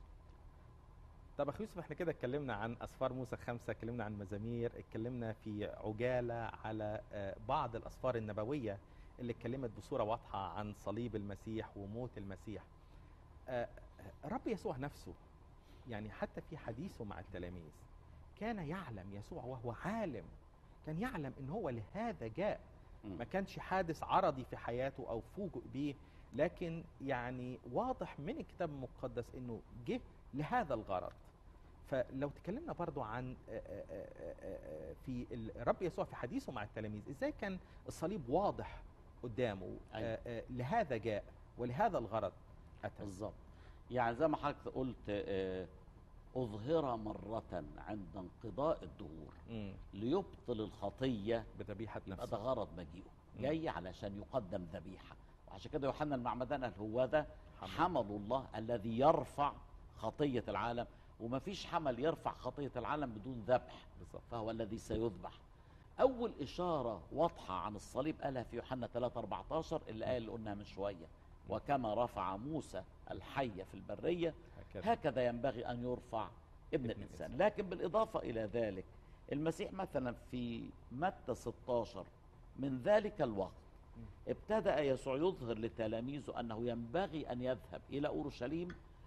طب اخي يوسف احنا كده اتكلمنا عن اسفار موسى خمسة اتكلمنا عن مزامير اتكلمنا في عجاله على آه، بعض الاسفار النبويه اللي اتكلمت بصوره واضحه عن صليب المسيح وموت المسيح آه، آه، الرب يسوع نفسه يعني حتى في حديثه مع التلاميذ كان يعلم يسوع وهو عالم كان يعلم ان هو لهذا جاء مم. ما كانش حادث عرضي في حياته او فوجئ بيه لكن يعني واضح من الكتاب المقدس انه جه لهذا الغرض فلو تكلمنا برضو عن آه، آه، آه، آه، في الرب يسوع في حديثه مع التلاميذ ازاي كان الصليب واضح قدامه أيوة. آه، آه، لهذا جاء ولهذا الغرض اتى بالظبط يعني زي ما حضرتك قلت آه، أظهر مرة عند انقضاء الدهور مم، ليبطل الخطية بذبيحه يبقى ده نفسه غرض مجيئه مم. جاي علشان يقدم ذبيحة وعشان كده يوحنا المعمدان قال هو ده حمل الله الذي يرفع خطية العالم وما فيش حمل يرفع خطية العالم بدون ذبح بالظبط فهو الذي سيذبح أول إشارة واضحة عن الصليب قالها في يوحنا 3 14 الآية اللي قلناها من شوية وكما رفع موسى الحية في البرية هكذا هكذا ينبغي أن يرفع ابن ابن الإنسان الإنسان. لكن بالإضافة إلى ذلك المسيح مثلا في متى 16 من ذلك الوقت ابتدأ يسوع يظهر لتلاميذه أنه ينبغي أن يذهب إلى أورشليم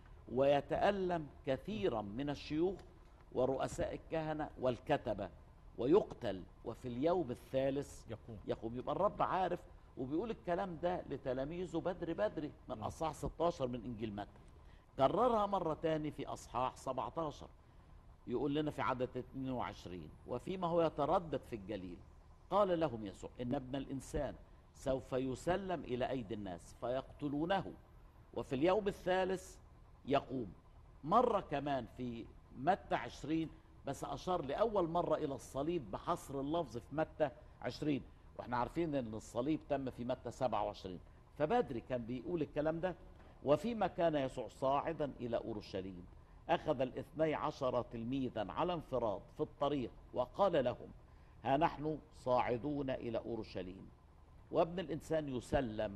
ويتألم كثيرا من الشيوخ ورؤساء الكهنة والكتبة ويقتل وفي اليوم الثالث يقوم يقوم يبقى الرب عارف وبيقول الكلام ده لتلاميذه بدري بدري من مم. اصحاح 16 من انجيل متى كررها مره تاني في اصحاح 17 يقول لنا في عدد 22 وفيما هو يتردد في الجليل قال لهم يسوع ان ابن الانسان سوف يسلم الى ايدي الناس فيقتلونه وفي اليوم الثالث يقوم مره كمان في متى 20 بس اشار لاول مره الى الصليب بحصر اللفظ في متى 20 واحنا عارفين ان الصليب تم في متى 27 فبدري كان بيقول الكلام ده وفيما كان يسوع صاعدا الى اورشليم اخذ الاثني عشر تلميذا على انفراد في الطريق وقال لهم ها نحن صاعدون الى اورشليم وابن الانسان يسلم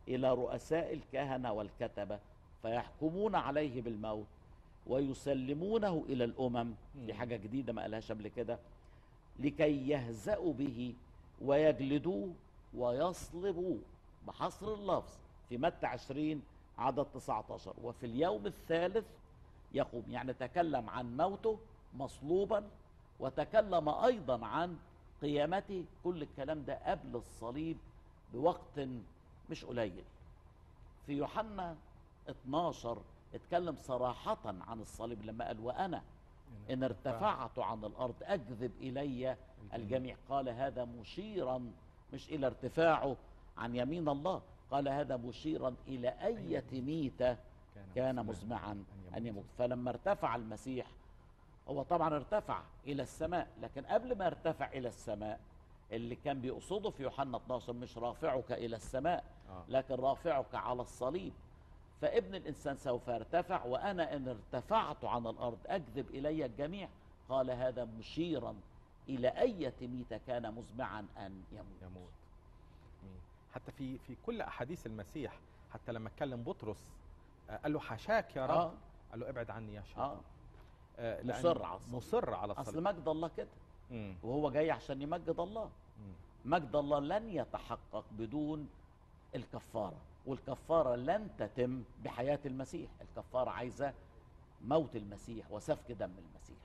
إلى رؤساء الكهنة والكتبة فيحكمون عليه بالموت ويسلمونه إلى الأمم دي مم. حاجة جديدة ما قالهاش قبل كده لكي يهزأوا به ويجلدوه ويصلبوه بحصر اللفظ في متى 20 عدد 19 وفي اليوم الثالث يقوم يعني تكلم عن موته مصلوبا وتكلم ايضا عن قيامته كل الكلام ده قبل الصليب بوقت مش قليل في يوحنا 12 اتكلم صراحة عن الصليب لما قال وأنا إن ارتفعت عن الأرض أجذب إلي الجميع قال هذا مشيرا مش إلى ارتفاعه عن يمين الله قال هذا مشيرا إلى أية ميتة كان مزمعا أن يموت فلما ارتفع المسيح هو طبعا ارتفع إلى السماء لكن قبل ما ارتفع إلى السماء اللي كان بيقصده في يوحنا 12 مش رافعك إلى السماء آه. لكن رافعك على الصليب فابن الإنسان سوف يرتفع وأنا إن ارتفعت عن الأرض أجذب إلي الجميع قال هذا مشيرا إلى أية ميتة كان مزمعا أن يموت يموت مين. حتى في في كل احاديث المسيح حتى لما اتكلم بطرس آه، قال له حشاك يا رب آه. قال له ابعد عني يا شيطان آه. آه، لأن مصر على الصليب. مصر على أصل الصليب مجد الله كده مم. وهو جاي عشان يمجد الله مم. مجد الله لن يتحقق بدون الكفارة والكفارة لن تتم بحياة المسيح الكفارة عايزة موت المسيح وسفك دم المسيح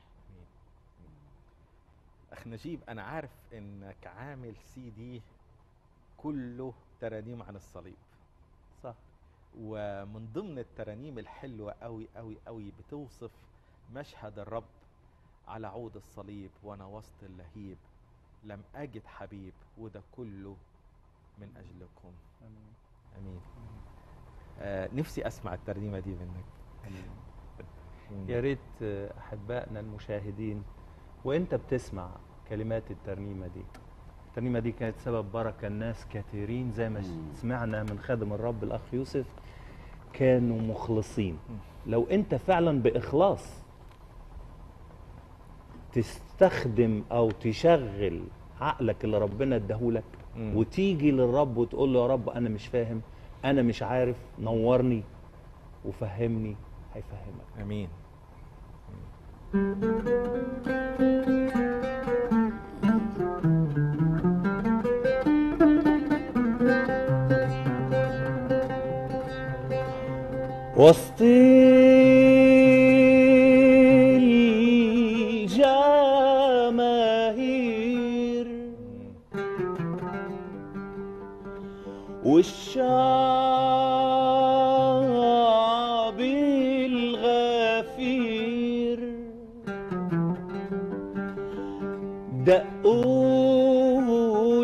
اخ نجيب انا عارف انك عامل سي دي كله ترانيم عن الصليب صح ومن ضمن الترانيم الحلوه قوي قوي قوي بتوصف مشهد الرب على عود الصليب وانا وسط اللهيب لم اجد حبيب وده كله من اجلكم امين آه نفسي اسمع الترنيمه دي منك مم. يا ريت آه، احبائنا المشاهدين وانت بتسمع كلمات الترنيمه دي الترنيمه دي كانت سبب بركه الناس كثيرين زي ما مم. سمعنا من خادم الرب الاخ يوسف كانوا مخلصين مم. لو انت فعلا باخلاص تستخدم او تشغل عقلك اللي ربنا اداهولك مم. وتيجي للرب وتقول له يا رب انا مش فاهم انا مش عارف نورني وفهمني هيفهمك امين وسط الجماهير والشعب الغفير دقوا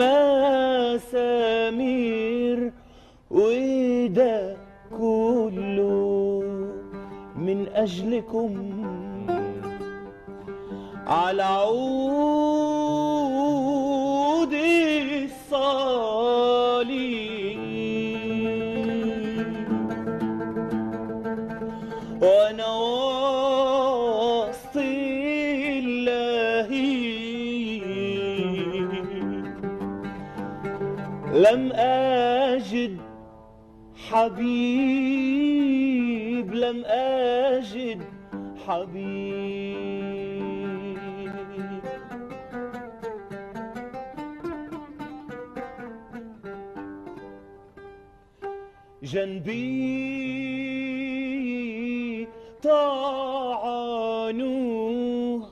المسامير وده كله من أجلكم على عود الصليب وانا وسط اللهيب لم اجد حبيب لم اجد حبيب جنبي طعنوه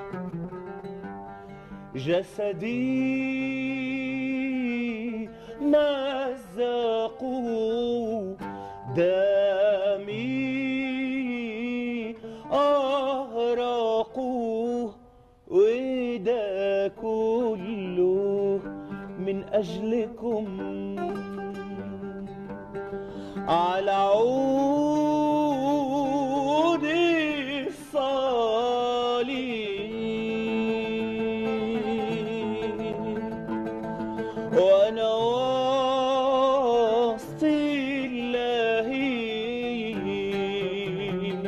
جسدي مزقوا دمي أهرقوه وده كله من أجلكم على عود الصليب وانا وسط اللهيب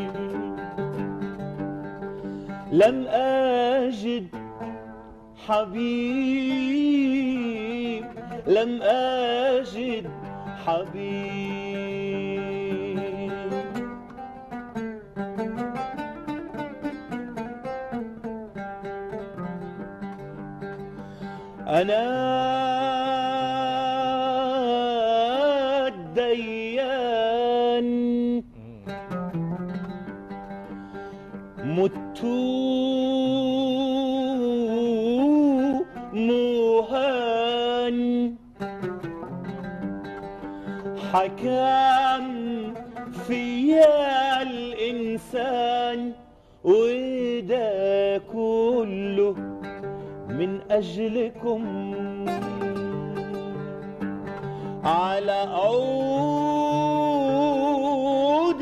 لم اجد حبيب لم اجد حبيب أنا الديان مت مهان حكم فيا الإنسان وده كله من أجلكم على عود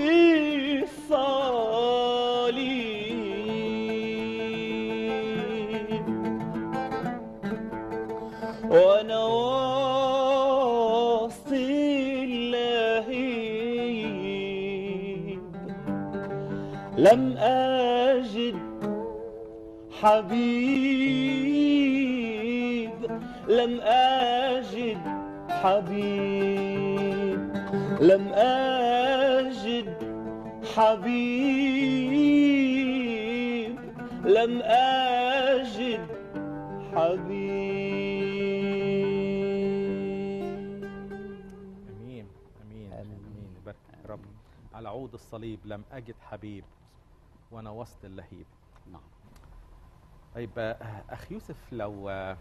الصليب وانا وسط اللهيب لم اجد حبيب لم اجد حبيب لم اجد حبيب لم اجد حبيب امين امين امين بارك رب على عود الصليب لم اجد حبيب وانا وسط اللهيب نعم طيب آه، اخ يوسف لو آه،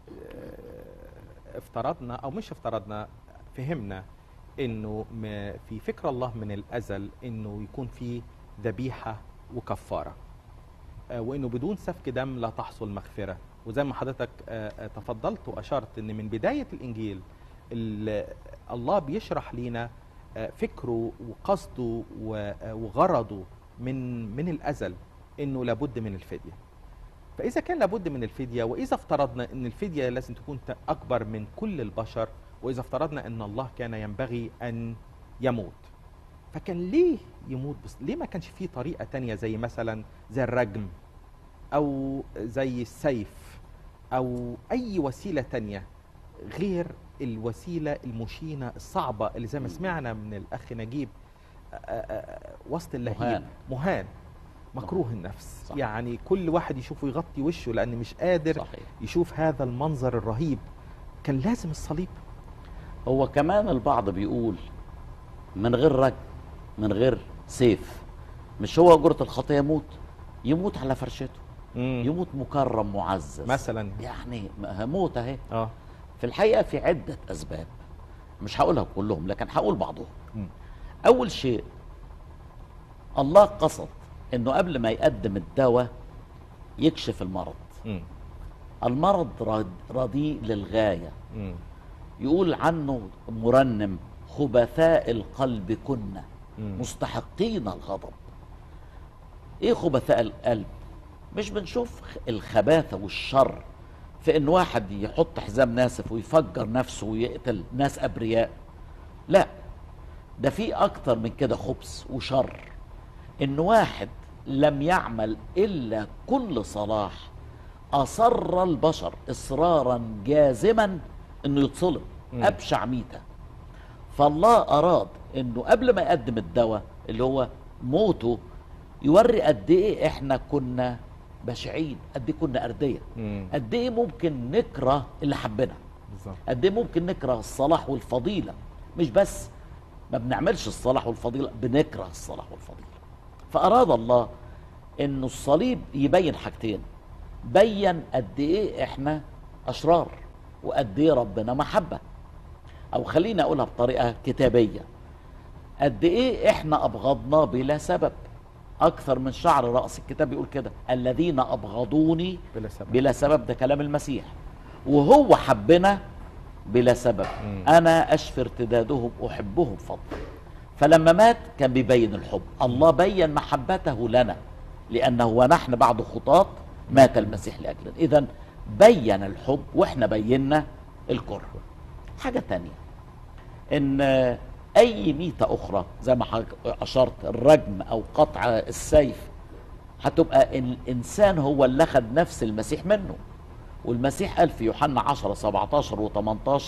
افترضنا او مش افترضنا فهمنا انه م- في فكر الله من الازل انه يكون في ذبيحه وكفاره آه، وانه بدون سفك دم لا تحصل مغفره وزي ما حضرتك آه، آه، تفضلت واشرت ان من بدايه الانجيل ال- الله بيشرح لينا آه، فكره وقصده و- آه، وغرضه من من الازل انه لابد من الفديه فاذا كان لابد من الفديه واذا افترضنا ان الفديه لازم تكون ت- اكبر من كل البشر واذا افترضنا ان الله كان ينبغي ان يموت فكان ليه يموت بس ليه ما كانش فيه طريقه تانية زي مثلا زي الرجم او زي السيف او اي وسيله تانية غير الوسيله المشينه الصعبه اللي زي ما سمعنا من الاخ نجيب آه، آه، آه، وسط اللهيب مهان. مهان مكروه النفس صح. يعني كل واحد يشوفه يغطي وشه لان مش قادر صحيح يشوف هذا المنظر الرهيب كان لازم الصليب هو كمان البعض بيقول من غير رجم من غير سيف مش هو أجرة الخطية يموت يموت على فرشته يموت مكرم معزز مثلا يعني هموت اهي اه في الحقيقة في عدة أسباب مش هقولها كلهم لكن هقول بعضهم مم. أول شيء الله قصد إنه قبل ما يقدم الدواء يكشف المرض مم. المرض رد- رديء للغاية مم. يقول عنه مرنم خبثاء القلب كنا مم. مستحقين الغضب ايه خبثاء القلب مش بنشوف خ- الخباثة والشر في ان واحد يحط حزام ناسف ويفجر نفسه ويقتل ناس ابرياء لا ده في اكتر من كده خبث وشر ان واحد لم يعمل الا كل صلاح اصر البشر اصرارا جازما انه يتصلب مم. ابشع ميته فالله اراد انه قبل ما يقدم الدواء اللي هو موته يوري قد ايه احنا كنا بشعين قد ايه كنا ارديه مم. قد ايه ممكن نكره اللي حبنا بالظبط قد ايه ممكن نكره الصلاح والفضيله مش بس ما بنعملش الصلاح والفضيله بنكره الصلاح والفضيله فاراد الله انه الصليب يبين حاجتين بين قد ايه احنا اشرار وقد ايه ربنا محبه او خليني اقولها بطريقه كتابيه قد ايه احنا ابغضنا بلا سبب اكثر من شعر راس الكتاب بيقول كده الذين ابغضوني بلا سبب بلا سبب ده كلام المسيح وهو حبنا بلا سبب مم. انا اشفي ارتدادهم احبهم فضلا فلما مات كان بيبين الحب الله بين محبته لنا لانه ونحن بعد خطاة مات المسيح لاجلنا اذا بين الحب واحنا بينا الكره حاجه تانية ان اي ميته اخرى زي ما حضرتك اشرت الرجم او قطع السيف هتبقى الانسان هو اللي اخذ نفس المسيح منه والمسيح قال في يوحنا 10 17 و18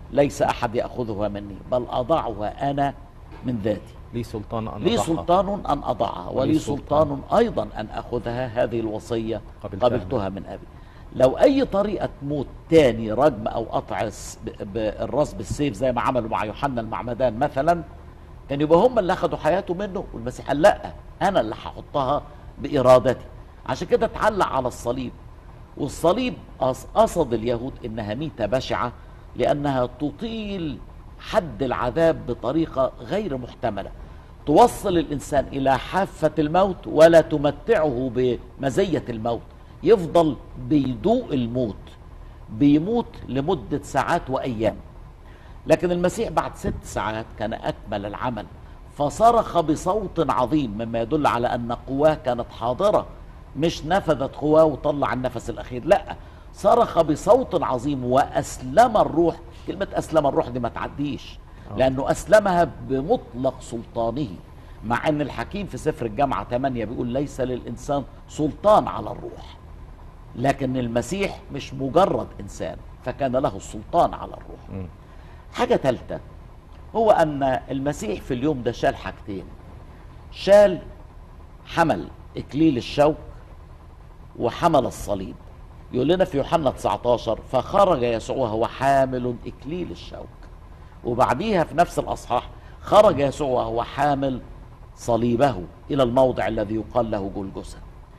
ليس احد ياخذها مني بل اضعها انا من ذاتي لي سلطان ان لي أضعها. سلطان ان اضعها ولي ولي سلطان ايضا ان اخذها هذه الوصيه قبلتها. قبلتها من ابي لو اي طريقه موت تاني رجم او قطع الس- ب- بالراس بالسيف زي ما عملوا مع يوحنا المعمدان مثلا كان يبقى هم اللي اخذوا حياته منه والمسيح قال لا انا اللي هحطها بارادتي عشان كده اتعلق على الصليب والصليب قص- قصد اليهود انها ميته بشعه لانها تطيل حد العذاب بطريقه غير محتمله توصل الانسان الى حافه الموت ولا تمتعه بمزيه الموت يفضل بيدوق الموت بيموت لمده ساعات وايام لكن المسيح بعد ست ساعات كان اكمل العمل فصرخ بصوت عظيم مما يدل على ان قواه كانت حاضره مش نفذت قواه وطلع النفس الاخير لا صرخ بصوت عظيم واسلم الروح كلمه اسلم الروح دي ما تعديش لانه اسلمها بمطلق سلطانه مع ان الحكيم في سفر الجامعه 8 بيقول ليس للانسان سلطان على الروح لكن المسيح مش مجرد انسان فكان له السلطان على الروح مم. حاجة ثالثة هو أن المسيح في اليوم ده شال حاجتين شال حمل إكليل الشوك وحمل الصليب يقول لنا في يوحنا 19 فخرج يسوع وهو حامل إكليل الشوك وبعديها في نفس الأصحاح خرج يسوع وهو حامل صليبه إلى الموضع الذي يقال له جلجسة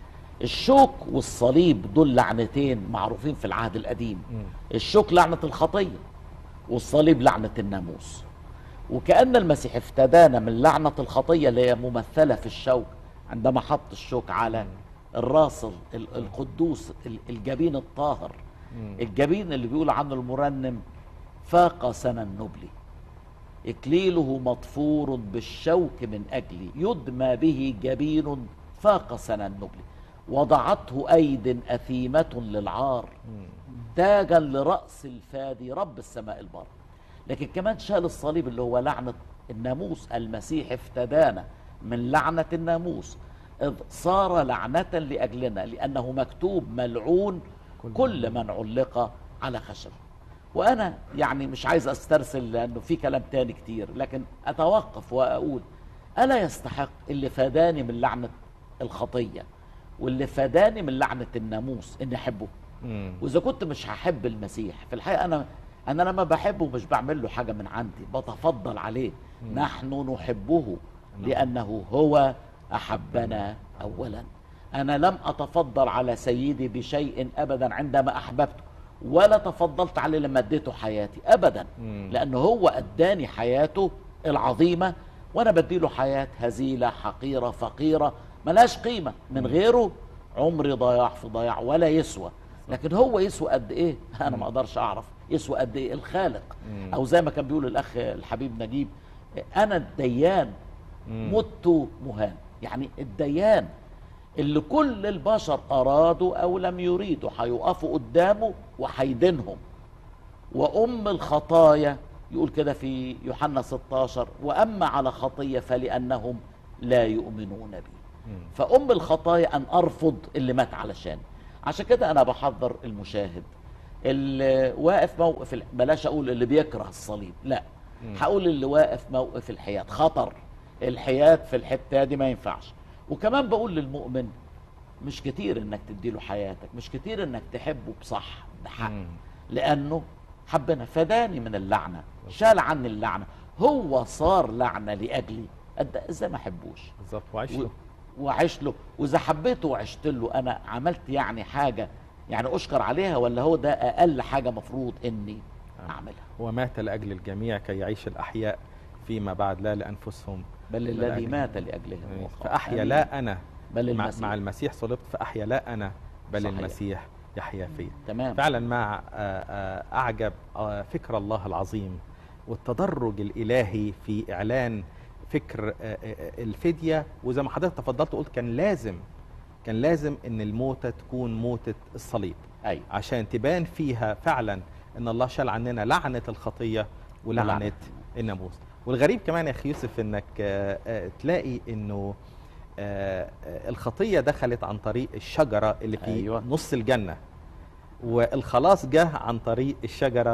الشوك والصليب دول لعنتين معروفين في العهد القديم الشوك لعنة الخطية والصليب لعنة الناموس وكأن المسيح افتدانا من لعنة الخطية اللي هي ممثلة في الشوك عندما حط الشوك على الراس ال- القدوس ال- الجبين الطاهر الجبين اللي بيقول عنه المرنم فاق سنا النبل إكليله مطفور بالشوك من أجلي يدمى به جبين فاق سنا النبل وضعته أيد أثيمة للعار تاجا لرأس الفادي رب السماء البر لكن كمان شال الصليب اللي هو لعنة الناموس المسيح افتدانا من لعنة الناموس إذ صار لعنة لأجلنا لأنه مكتوب ملعون كل من علق على خشب وأنا يعني مش عايز أسترسل لأنه في كلام تاني كتير لكن أتوقف وأقول ألا يستحق اللي فداني من لعنة الخطية واللي فداني من لعنة الناموس إني أحبه مم. واذا كنت مش هحب المسيح في الحقيقه انا انا لما بحبه مش بعمل له حاجه من عندي بتفضل عليه نحن نحبه لانه هو احبنا اولا انا لم اتفضل على سيدي بشيء ابدا عندما احببته ولا تفضلت عليه لما اديته حياتي ابدا مم. لانه هو اداني حياته العظيمه وانا بديله حياه هزيله حقيره فقيره ملهاش قيمه من غيره عمري ضياع في ضياع ولا يسوى لكن هو يسوى قد ايه انا ما اقدرش اعرف يسوى قد ايه الخالق مم. او زي ما كان بيقول الاخ الحبيب نجيب انا الديان مم. مت مهان يعني الديان اللي كل البشر ارادوا او لم يريدوا هيقفوا قدامه وهيدينهم وام الخطايا يقول كده في يوحنا 16 واما على خطيه فلانهم لا يؤمنون بي مم. فام الخطايا ان ارفض اللي مات علشان عشان كده انا بحذر المشاهد اللي واقف موقف ال- بلاش اقول اللي بيكره الصليب لا مم. هقول اللي واقف موقف الحياد خطر الحياد في الحته دي ما ينفعش وكمان بقول للمؤمن مش كتير انك تديله حياتك مش كتير انك تحبه بصح بحق مم. لانه حبنا فداني من اللعنه شال عني اللعنه هو صار لعنه لاجلي قد ازاي ما احبوش بالظبط وعيش و- له وعشت له واذا حبيته وعشت له انا عملت يعني حاجه يعني اشكر عليها ولا هو ده اقل حاجه مفروض اني اعملها ومات لاجل الجميع كي يعيش الاحياء فيما بعد لا لانفسهم بل بل الذي لأجل- مات لاجلهم وقام. فاحيا آمين. لا انا بل مع, المسيح مع المسيح صلبت فاحيا لا انا بل صحيح. المسيح يحيا فيا تمام فعلا مع آه، آه، اعجب آه، فكر الله العظيم والتدرج الالهي في اعلان فكر آه، آه، الفديه وزي ما حضرتك تفضلت وقلت كان لازم كان لازم ان الموتة تكون موتة الصليب ايوه عشان تبان فيها فعلا ان الله شال عننا لعنة الخطية ولعنة ولعنة. الناموس والغريب كمان يا اخي يوسف انك آه، آه، تلاقي انه آه، آه، الخطية دخلت عن طريق الشجرة اللي في أيوة. نص الجنة والخلاص جه عن طريق الشجرة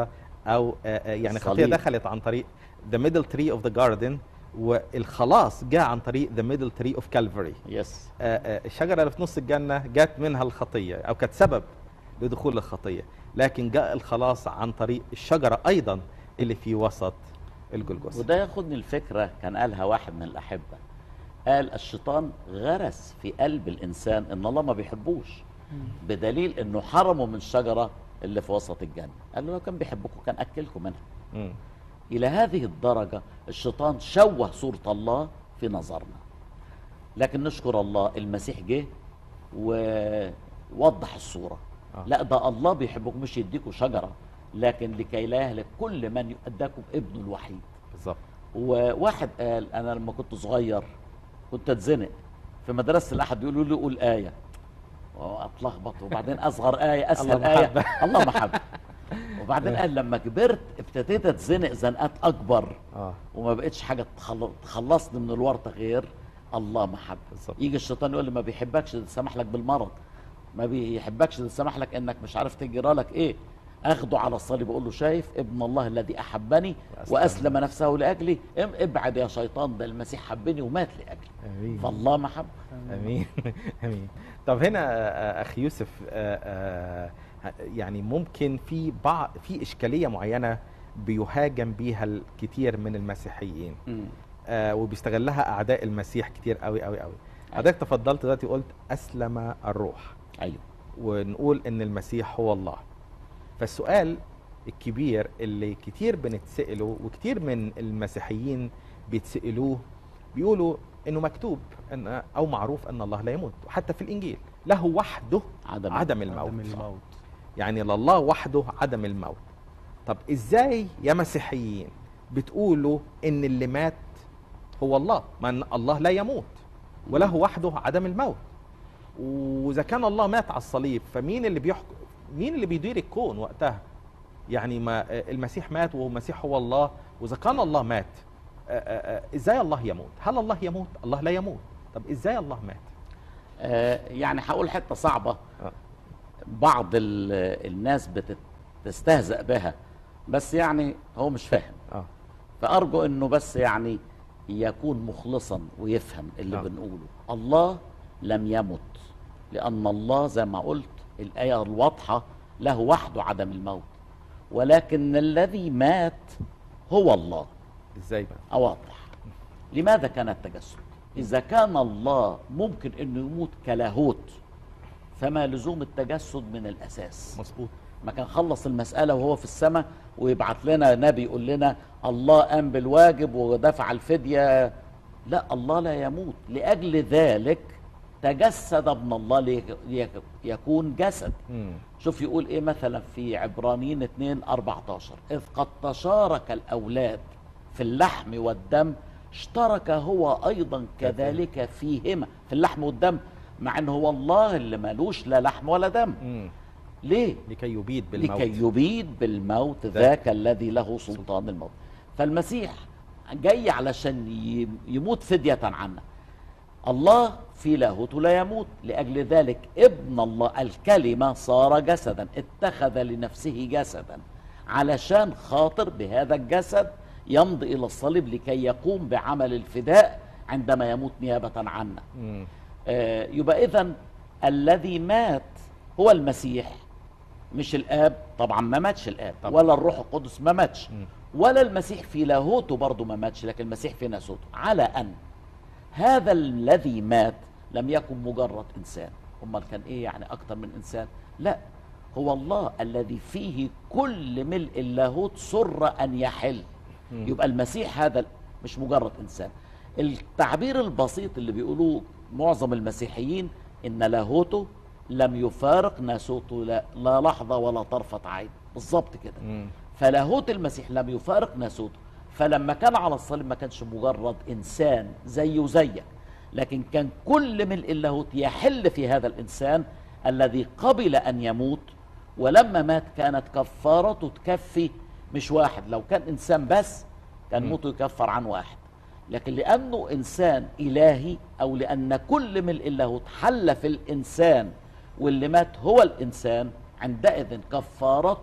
او آه، آه، يعني خطيه الصليب. دخلت عن طريق the middle tree of the garden والخلاص جاء عن طريق the middle tree of Calvary يس آه، آه، الشجره اللي في نص الجنه جات منها الخطيه او كانت سبب لدخول الخطيه لكن جاء الخلاص عن طريق الشجره ايضا اللي في وسط الجلجثه وده ياخدني الفكرة كان قالها واحد من الأحبة قال الشيطان غرس في قلب الإنسان إن الله ما بيحبوش بدليل إنه حرمه من الشجرة اللي في وسط الجنة قال له لو كان بيحبكم كان أكلكم منها مم. إلى هذه الدرجة الشيطان شوه صورة الله في نظرنا لكن نشكر الله المسيح جه ووضح الصورة آه. لا ده الله بيحبكم مش يديكم شجرة لكن لكي لا يهلك كل من اداكم ابنه الوحيد بالظبط وواحد قال انا لما كنت صغير كنت اتزنق في مدرسه الاحد يقولوا لي قول ايه اتلخبط وبعدين اصغر ايه اسهل الله ايه محبة. الله محبه وبعدين قال لما كبرت ابتديت اتزنق زنقات اكبر اه وما بقتش حاجه تخل- تخلصني من الورطه غير الله محبه بالظبط. يجي الشيطان يقول لي ما بيحبكش ده سمح لك بالمرض ما بيحبكش ده سمح لك انك مش عارف تجرى لك ايه اخده على الصليب اقول له شايف ابن الله الذي احبني وأسلم واسلم نفسه لاجلي ام- ابعد يا شيطان ده المسيح حبني ومات لاجلي امين فالله محبه امين امين طب هنا آه، اخ يوسف آه، آه، يعني ممكن في بعض في اشكاليه معينه بيهاجم بيها الكثير من المسيحيين آه، وبيستغلها اعداء المسيح كتير قوي قوي قوي حضرتك تفضلت دلوقتي قلت اسلم الروح ايوه ونقول ان المسيح هو الله فالسؤال الكبير اللي كتير بنتسأله وكتير من المسيحيين بيتسألوه بيقولوا انه مكتوب ان او معروف ان الله لا يموت وحتى في الانجيل له وحده عدم عدم الموت عدم الموت يعني لله وحده عدم الموت طب ازاي يا مسيحيين بتقولوا ان اللي مات هو الله ما ان الله لا يموت وله وحده عدم الموت واذا كان الله مات على الصليب فمين اللي بيحكم مين اللي بيدير الكون وقتها يعني ما المسيح مات والمسيح هو الله واذا كان الله مات آه، آه، آه، ازاي الله يموت هل الله يموت الله لا يموت طب ازاي الله مات آه يعني هقول حته صعبه آه. بعض ال- الناس بتستهزأ بها بس يعني هو مش فاهم اه فأرجو أنه بس يعني يكون مخلصا ويفهم اللي نعم. بنقوله الله لم يمت لأن الله زي ما قلت الآية الواضحة له وحده عدم الموت ولكن الذي مات هو الله ازاي بقى أوضح لماذا كان التجسد إذا كان الله ممكن أنه يموت كلاهوت فما لزوم التجسد من الأساس مظبوط ما كان خلص المسألة وهو في السماء ويبعت لنا نبي يقول لنا الله قام بالواجب ودفع الفدية لا الله لا يموت لأجل ذلك تجسد ابن الله ليك- ليك- ليكون جسد مم. شوف يقول ايه مثلا في عبرانيين 2 14 اذ قد تشارك الاولاد في اللحم والدم اشترك هو ايضا كذلك فيهما في اللحم والدم مع ان هو الله اللي ملوش لا لحم ولا دم مم. ليه لكي يبيد بالموت لكي يبيد بالموت ذاك. ذاك الذي له سلطان الموت فالمسيح جاي علشان ي- يموت فدية عنا الله في لاهوته لا يموت لأجل ذلك ابن الله الكلمة صار جسدا اتخذ لنفسه جسدا علشان خاطر بهذا الجسد يمضي إلى الصليب لكي يقوم بعمل الفداء عندما يموت نيابة عنا مم. آه، يبقى اذا الذي مات هو المسيح مش الاب طبعا ما ماتش الاب طبعا. ولا الروح القدس ما ماتش مم. ولا المسيح في لاهوته برضه ما ماتش لكن المسيح في ناسوته على ان هذا الذي مات لم يكن مجرد انسان امال كان ايه يعني اكتر من انسان لا هو الله الذي فيه كل ملء اللاهوت سر ان يحل مم. يبقى المسيح هذا مش مجرد انسان التعبير البسيط اللي بيقولوه معظم المسيحيين ان لاهوته لم يفارق ناسوته لا, لا لحظه ولا طرفه عين بالظبط كده مم. فلاهوت المسيح لم يفارق ناسوته فلما كان على الصليب ما كانش مجرد انسان زيه زيك لكن كان كل ملء اللاهوت يحل في هذا الانسان الذي قبل ان يموت ولما مات كانت كفارته تكفي مش واحد لو كان انسان بس كان مم. موته يكفر عن واحد لكن لانه انسان الهي او لان كل ملء اللاهوت حل في الانسان واللي مات هو الانسان عندئذ كفارته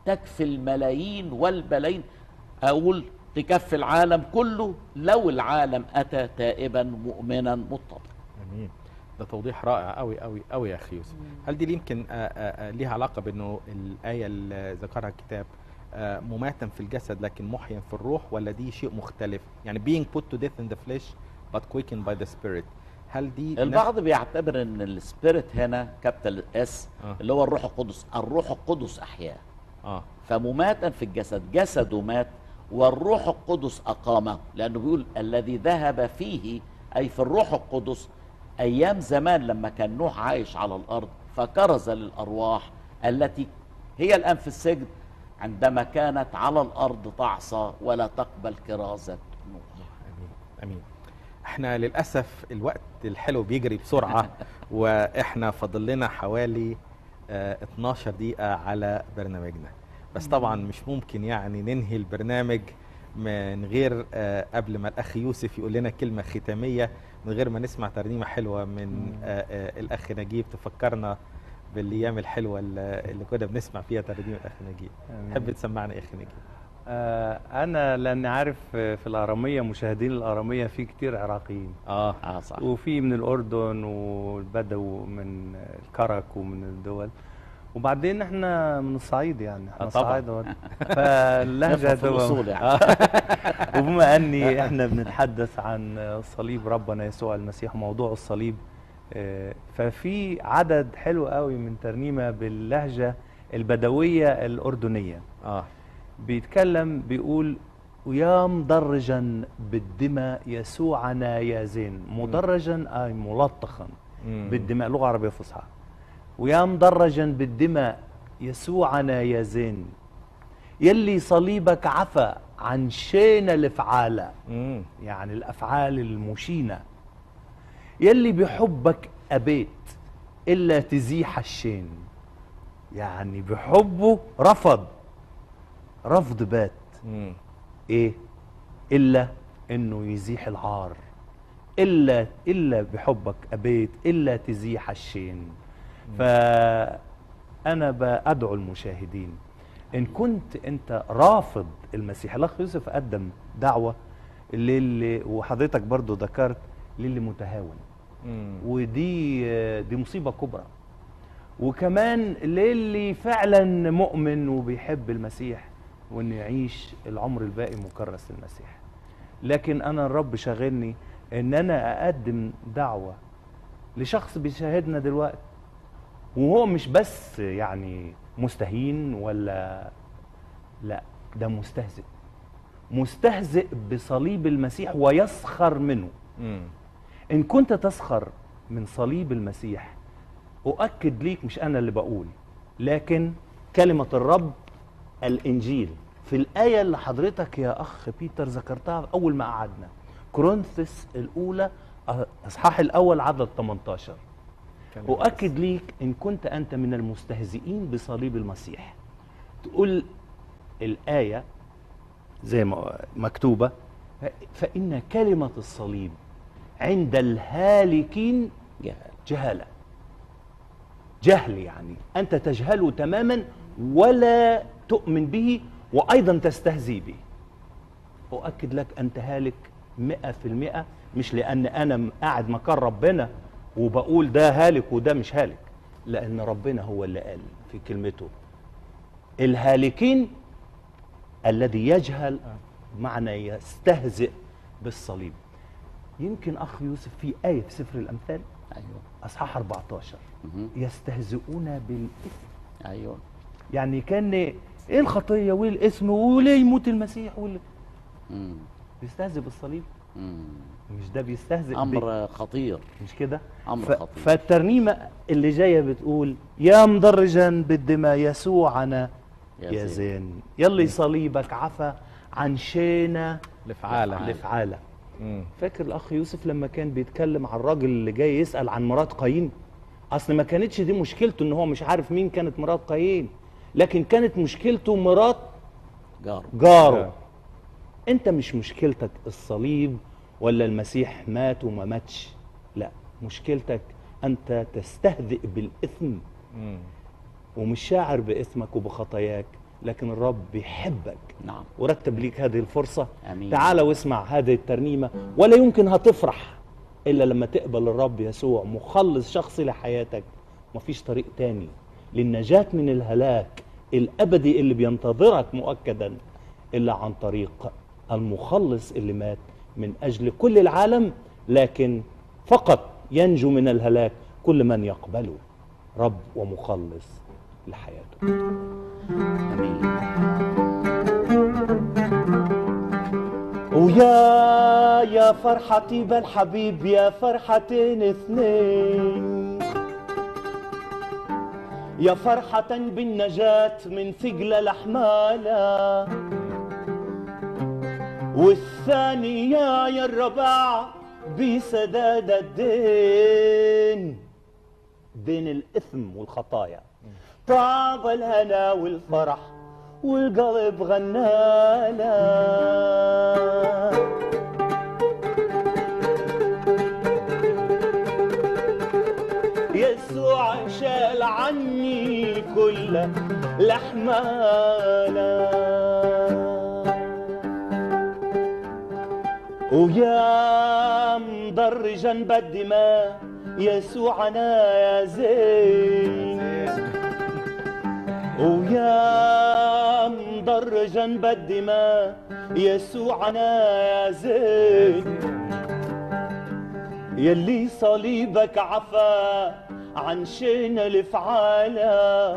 تكفي الملايين والبلايين اقول تكفي العالم كله لو العالم اتى تائبا مؤمنا متضعا امين ده توضيح رائع قوي قوي قوي يا اخي يوسف هل دي يمكن آه، آه، آه، ليها علاقه بانه الايه اللي ذكرها الكتاب آه، مماتا في الجسد لكن محيا في الروح ولا دي شيء مختلف يعني being put to death in the flesh but quickened by the spirit هل دي البعض بيعتبر ان السبيريت هنا كابيتال اس آه. اللي هو الروح القدس الروح القدس احياه اه فمماتا في الجسد جسده مات والروح القدس اقامه لانه بيقول الذي ذهب فيه اي في الروح القدس ايام زمان لما كان نوح عايش على الارض فكرز للارواح التي هي الان في السجن عندما كانت على الارض تعصى ولا تقبل كرازه نوح امين امين احنا للاسف الوقت الحلو بيجري بسرعه واحنا فاضل لنا حوالي آه 12 دقيقه على برنامجنا بس طبعا مش ممكن يعني ننهي البرنامج من غير آه قبل ما الاخ يوسف يقول لنا كلمه ختاميه من غير ما نسمع ترنيمه حلوه من آه آه الاخ نجيب تفكرنا بالايام الحلوه اللي اللي كنا بنسمع فيها ترنيمه الاخ نجيب آمين. تحب تسمعنا يا اخ نجيب آه انا لاني عارف آه، في الاراميه مشاهدين الاراميه في كتير عراقيين اه اه صح وفي من الاردن والبدو من الكرك ومن الدول وبعدين احنا من الصعيد يعني احنا آه طبعاً. صعايدة فاللهجه نفهم في تبقى- الاصول يعني وبما اني احنا بنتحدث عن صليب ربنا يسوع المسيح وموضوع الصليب آه، ففي عدد حلو قوي من ترنيمه باللهجه البدويه الاردنيه اه بيتكلم بيقول ويا مدرجا بالدماء يسوعنا يا زين مدرجا اي ملطخا مم. بالدماء لغه عربيه فصحى ويا مدرجا بالدماء يسوعنا يا زين يلي صليبك عفى عن شينا الافعال مم. يعني الافعال المشينه يلي بحبك ابيت الا تزيح الشين يعني بحبه رفض رفض بات مم. ايه الا انه يزيح العار الا الا بحبك ابيت الا تزيح الشين فانا بدعو المشاهدين ان كنت انت رافض المسيح الاخ يوسف قدم دعوه للي وحضرتك برضو ذكرت للي متهاون مم. ودي دي مصيبه كبرى وكمان للي فعلا مؤمن وبيحب المسيح وانه يعيش العمر الباقي مكرس للمسيح لكن انا الرب شاغلني ان انا اقدم دعوه لشخص بيشاهدنا دلوقتي وهو مش بس يعني مستهين ولا لا ده مستهزئ مستهزئ بصليب المسيح ويسخر منه مم. إن كنت تسخر من صليب المسيح أؤكد ليك مش أنا اللي بقول لكن كلمة الرب الإنجيل في الآية اللي حضرتك يا أخ بيتر ذكرتها أول ما قعدنا كورنثوس الأولى أه، إصحاح الأول عدد 18 كان أؤكد ليك إن كنت أنت من المستهزئين بصليب المسيح تقول الآية زي ما مكتوبة ف- فإن كلمة الصليب عند الهالكين جهل. جهالة جهل يعني أنت تجهله تماما ولا تؤمن به وأيضا تستهزي به أؤكد لك أنت هالك مئة في المئة مش لأن أنا م- قاعد مكان ربنا وبقول ده هالك وده مش هالك لأن ربنا هو اللي قال في كلمته الهالكين الذي يجهل معنى يستهزئ بالصليب يمكن أخ يوسف في آية في سفر الأمثال ايوه أصحاح 14 مهم. يستهزئون بالإثم ايوه يعني كان ايه الخطيه وايه الاسم وليه يموت المسيح وال... مم. بيستهزئ بالصليب مم. مش ده بيستهزئ ب- امر خطير مش كده أمر ف... خطير. فالترنيمه اللي جايه بتقول يا مدرجا بالدماء يسوعنا يا يا زين. زين يلي صليبك عفى عن شينا لفعالة لفعاله مم. فاكر الاخ يوسف لما كان بيتكلم عن الراجل اللي جاي يسال عن مرات قايين اصل ما كانتش دي مشكلته ان هو مش عارف مين كانت مرات قايين لكن كانت مشكلته مرات جار جاره انت مش مشكلتك الصليب ولا المسيح مات وما ماتش لا مشكلتك انت تستهزئ بالاثم مم. ومش شاعر باثمك وبخطاياك لكن الرب بيحبك نعم ورتب ليك هذه الفرصة امين ورتب ليك هذه الفرصة امين تعال امين تعال واسمع هذه الترنيمة ولا يمكن هتفرح إلا لما تقبل الرب يسوع مخلص شخصي لحياتك مفيش طريق تاني للنجاة من الهلاك الأبدي اللي بينتظرك مؤكدا إلا عن طريق المخلص اللي مات من أجل كل العالم لكن فقط ينجو من الهلاك كل من يقبله رب ومخلص لحياته امين ويا يا فرحتي بالحبيب يا فرحتين اثنين يا فرحة بالنجاة من ثقل الأحمال والثانية يا الربع بسداد الدين دين الإثم والخطايا طاب الهنا والفرح والقلب غنانا يسوع شال عني كل الأحمالا ويا مضرجا بالدماء يسوعنا يا زين ويا مضرجا بالدماء يسوعنا يا زين يلي صليبك عفا عن شينا الفعالة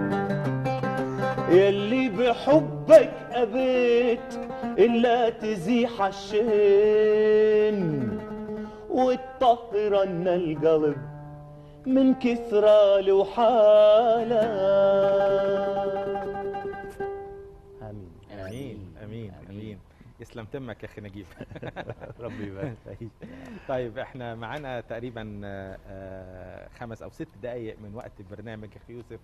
يلي بحبك أبيت إلا تزيح الشين وتطهرن القلب من كثرة وحالة آمين امين امين امين يسلم تمك يا اخي نجيب ربي يبارك فيك طيب احنا معانا تقريبا آه، آه، خمس او ست دقايق من وقت البرنامج يا اخي يوسف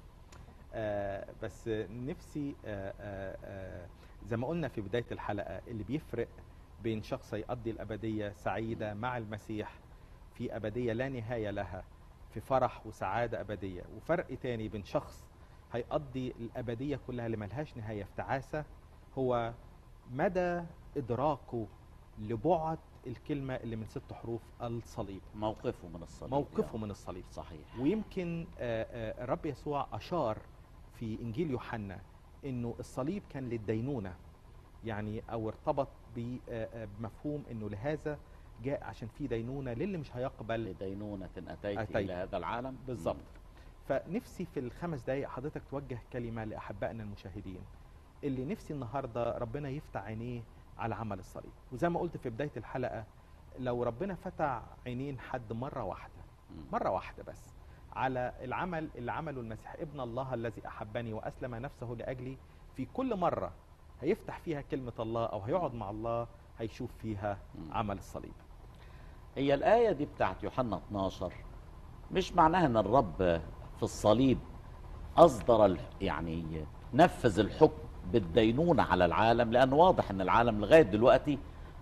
آه، بس نفسي آه، آه، آه، زي ما قلنا في بدايه الحلقه اللي بيفرق بين شخص يقضي الابديه سعيده مع المسيح في ابديه لا نهايه لها في فرح وسعاده ابديه وفرق تاني بين شخص هيقضي الابديه كلها اللي ملهاش نهايه في تعاسه هو مدى ادراكه لبعد الكلمه اللي من ست حروف الصليب موقفه من الصليب موقفه يا من الصليب رب. صحيح ويمكن آه، آه، الرب يسوع اشار في انجيل يوحنا انه الصليب كان للدينونه يعني او ارتبط ب- آه، آه، بمفهوم انه لهذا جاء عشان في دينونه للي مش هيقبل لدينونة أتيت, أتيت. إلى هذا العالم بالظبط فنفسي في الخمس دقايق حضرتك توجه كلمه لاحبائنا المشاهدين اللي نفسي النهارده ربنا يفتح عينيه على عمل الصليب وزي ما قلت في بدايه الحلقه لو ربنا فتح عينين حد مره واحده مم. مره واحده بس على العمل اللي عمله المسيح ابن الله الذي احبني واسلم نفسه لاجلي في كل مره هيفتح فيها كلمه الله او هيقعد مع الله هيشوف فيها مم. عمل الصليب هي الآية دي بتاعت يوحنا 12 مش معناها ان الرب في الصليب أصدر ال- يعني نفذ الحكم بالدينونة على العالم لأن واضح ان العالم لغاية دلوقتي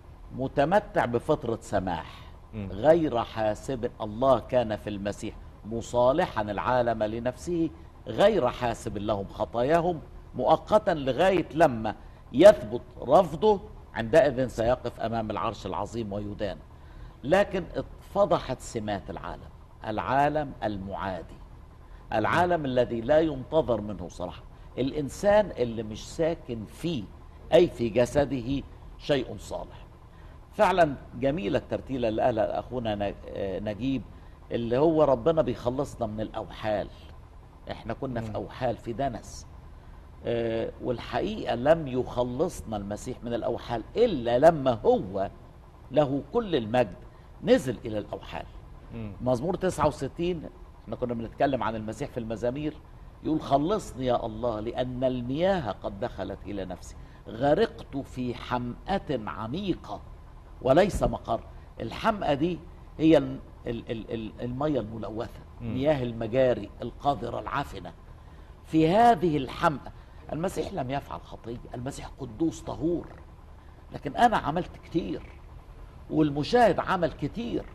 متمتع بفترة سماح مم. غير حاسب الله كان في المسيح مصالحا العالم لنفسه غير حاسب لهم خطاياهم مؤقتا لغاية لما يثبت رفضه عندئذ سيقف أمام العرش العظيم ويدان لكن اتفضحت سمات العالم العالم المعادي العالم الذي لا ينتظر منه صلاح الإنسان اللي مش ساكن فيه أي في جسده شيء صالح فعلا جميلة الترتيلة اللي قالها أخونا ن- آه نجيب اللي هو ربنا بيخلصنا من الأوحال احنا كنا في أوحال في دنس آه، والحقيقة لم يخلصنا المسيح من الأوحال إلا لما هو له كل المجد نزل إلى الأوحال مم. مزمور 69 احنا كنا بنتكلم عن المسيح في المزامير يقول خلصني يا الله لأن المياه قد دخلت إلى نفسي غرقت في حمأة عميقة وليس مقر الحمأة دي هي ال- ال- ال- ال- المية الملوثة مم. مياه المجاري القذرة العفنة في هذه الحمأة المسيح لم يفعل خطية المسيح قدوس طهور لكن أنا عملت كتير والمشاهد عمل كتير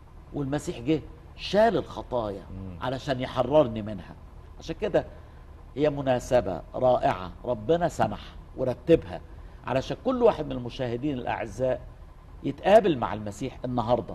والمسيح جه شال الخطايا مم. علشان يحررني منها عشان كده هي مناسبة رائعة ربنا سمح ورتبها علشان كل واحد من المشاهدين الأعزاء يتقابل مع المسيح النهاردة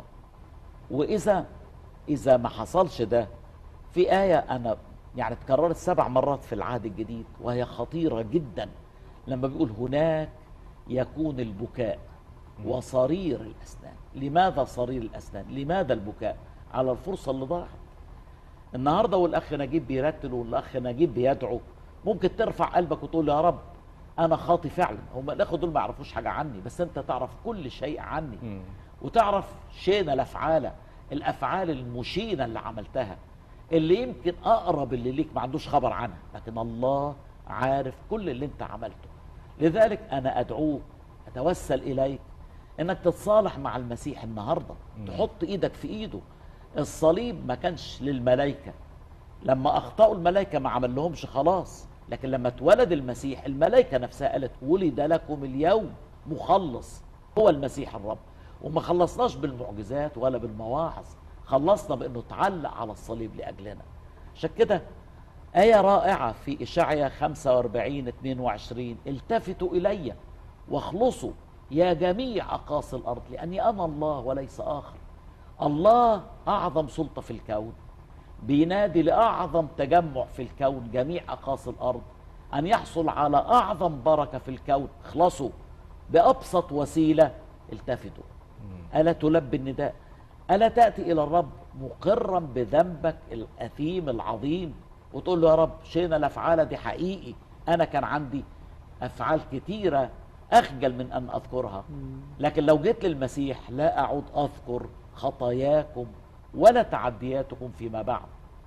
وإذا إذا ما حصلش ده في آية أنا يعني اتكررت سبع مرات في العهد الجديد وهي خطيرة جدا لما بيقول هناك يكون البكاء وصرير الأسنان لماذا صرير الأسنان لماذا البكاء على الفرصة اللي ضاعت النهارده والاخ نجيب بيرتل والاخ نجيب بيدعو ممكن ترفع قلبك وتقول يا رب انا خاطي فعلا هم الاخوه دول ما يعرفوش حاجه عني بس انت تعرف كل شيء عني مم. وتعرف شئنا الافعال الافعال المشينه اللي عملتها اللي يمكن اقرب اللي ليك ما عندوش خبر عنها لكن الله عارف كل اللي انت عملته لذلك انا ادعوك اتوسل اليك انك تتصالح مع المسيح النهارده تحط ايدك في ايده الصليب ما كانش للملائكه لما اخطاوا الملائكه ما عمل لهمش خلاص لكن لما اتولد المسيح الملائكه نفسها قالت ولد لكم اليوم مخلص هو المسيح الرب وما خلصناش بالمعجزات ولا بالمواعظ خلصنا بانه اتعلق على الصليب لاجلنا عشان كده آية رائعة في إشعيا 45 22 التفتوا إلي واخلصوا يا جميع أقاصي الأرض لأني أنا الله وليس آخر الله أعظم سلطة في الكون بينادي لأعظم تجمع في الكون جميع أقاصي الأرض أن يحصل على أعظم بركة في الكون اخلصوا بأبسط وسيلة التفتوا ألا تلبي النداء ألا تأتي إلى الرب مقرا بذنبك الأثيم العظيم وتقول له يا رب شئنا الأفعال دي حقيقي أنا كان عندي أفعال كتيرة أخجل من أن أذكرها لكن لو جيت للمسيح لا أعود أذكر خطاياكم ولا تعدياتكم فيما بعد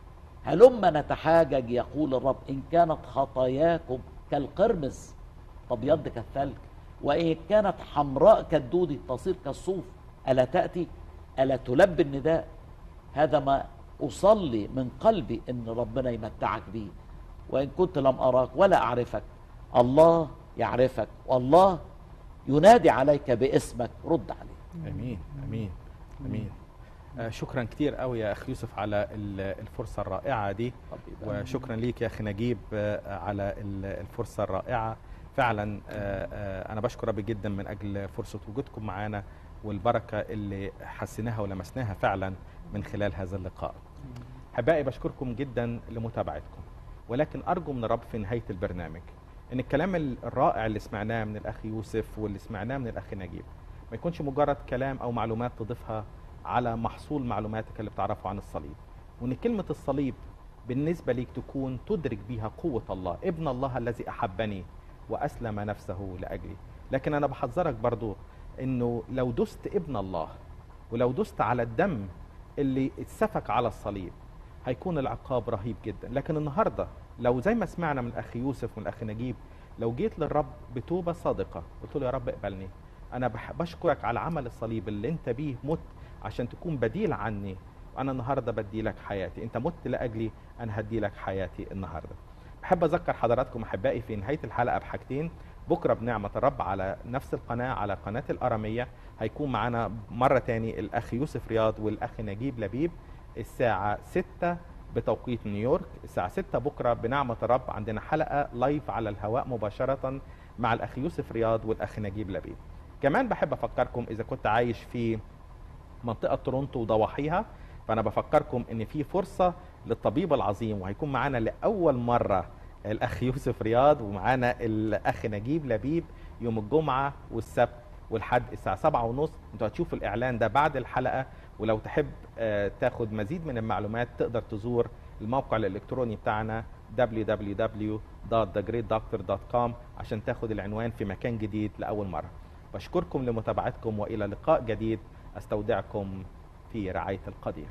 هلما نتحاجج يقول الرب إن كانت خطاياكم كالقرمز تبيض كالثلج وإن كانت حمراء كالدود تصير كالصوف ألا تأتي ألا تلبي النداء هذا ما أصلي من قلبي أن ربنا يمتعك به وإن كنت لم أراك ولا أعرفك الله يعرفك والله ينادي عليك باسمك رد عليه امين امين امين آه شكرا كتير قوي يا اخ يوسف على ال- الفرصه الرائعه دي حبيبي. وشكرا ليك يا اخي نجيب آه، على ال- الفرصه الرائعه فعلا آه، آه، انا بشكر ربي جدا من اجل فرصه وجودكم معانا والبركه اللي حسيناها ولمسناها فعلا من خلال هذا اللقاء احبائي بشكركم جدا لمتابعتكم ولكن ارجو من الرب في نهايه البرنامج ان الكلام الرائع اللي سمعناه من الاخ يوسف واللي سمعناه من الاخ نجيب ما يكونش مجرد كلام او معلومات تضيفها على محصول معلوماتك اللي بتعرفه عن الصليب وان كلمه الصليب بالنسبه ليك تكون تدرك بيها قوه الله ابن الله الذي احبني واسلم نفسه لاجلي لكن انا بحذرك برضو انه لو دست ابن الله ولو دست على الدم اللي اتسفك على الصليب هيكون العقاب رهيب جدا لكن النهارده لو زي ما سمعنا من الاخ يوسف والاخ نجيب لو جيت للرب بتوبه صادقه قلت له يا رب اقبلني انا بح- بشكرك على عمل الصليب اللي انت بيه مت عشان تكون بديل عني انا النهارده بدي لك حياتي انت مت لاجلي انا هدي لك حياتي النهارده بحب اذكر حضراتكم احبائي في نهايه الحلقه بحاجتين بكره بنعمه الرب على نفس القناه على قناه الاراميه هيكون معانا مره تاني الاخ يوسف رياض والاخ نجيب لبيب الساعه 6 بتوقيت نيويورك الساعه 6 بكره بنعمه الرب عندنا حلقه لايف على الهواء مباشره مع الاخ يوسف رياض والاخ نجيب لبيب كمان بحب افكركم اذا كنت عايش في منطقه تورونتو وضواحيها فانا بفكركم ان في فرصه للطبيب العظيم وهيكون معانا لاول مره الاخ يوسف رياض ومعانا الاخ نجيب لبيب يوم الجمعه والسبت والحد الساعه سبعة ونص انتوا هتشوفوا الاعلان ده بعد الحلقه ولو تحب آه، تاخد مزيد من المعلومات تقدر تزور الموقع الالكتروني بتاعنا www.thegreatdoctor.com عشان تاخد العنوان في مكان جديد لاول مره بشكركم لمتابعتكم والى لقاء جديد استودعكم في رعايه القدير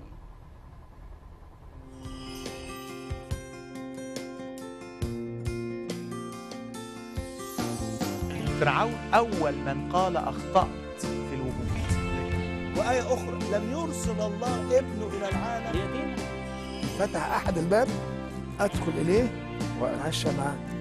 فرعون أول من قال أخطأت في الوجود وآية أخرى لم يرسل الله ابنه إلى العالم فتح أحد الباب أدخل إليه وأتعشى معه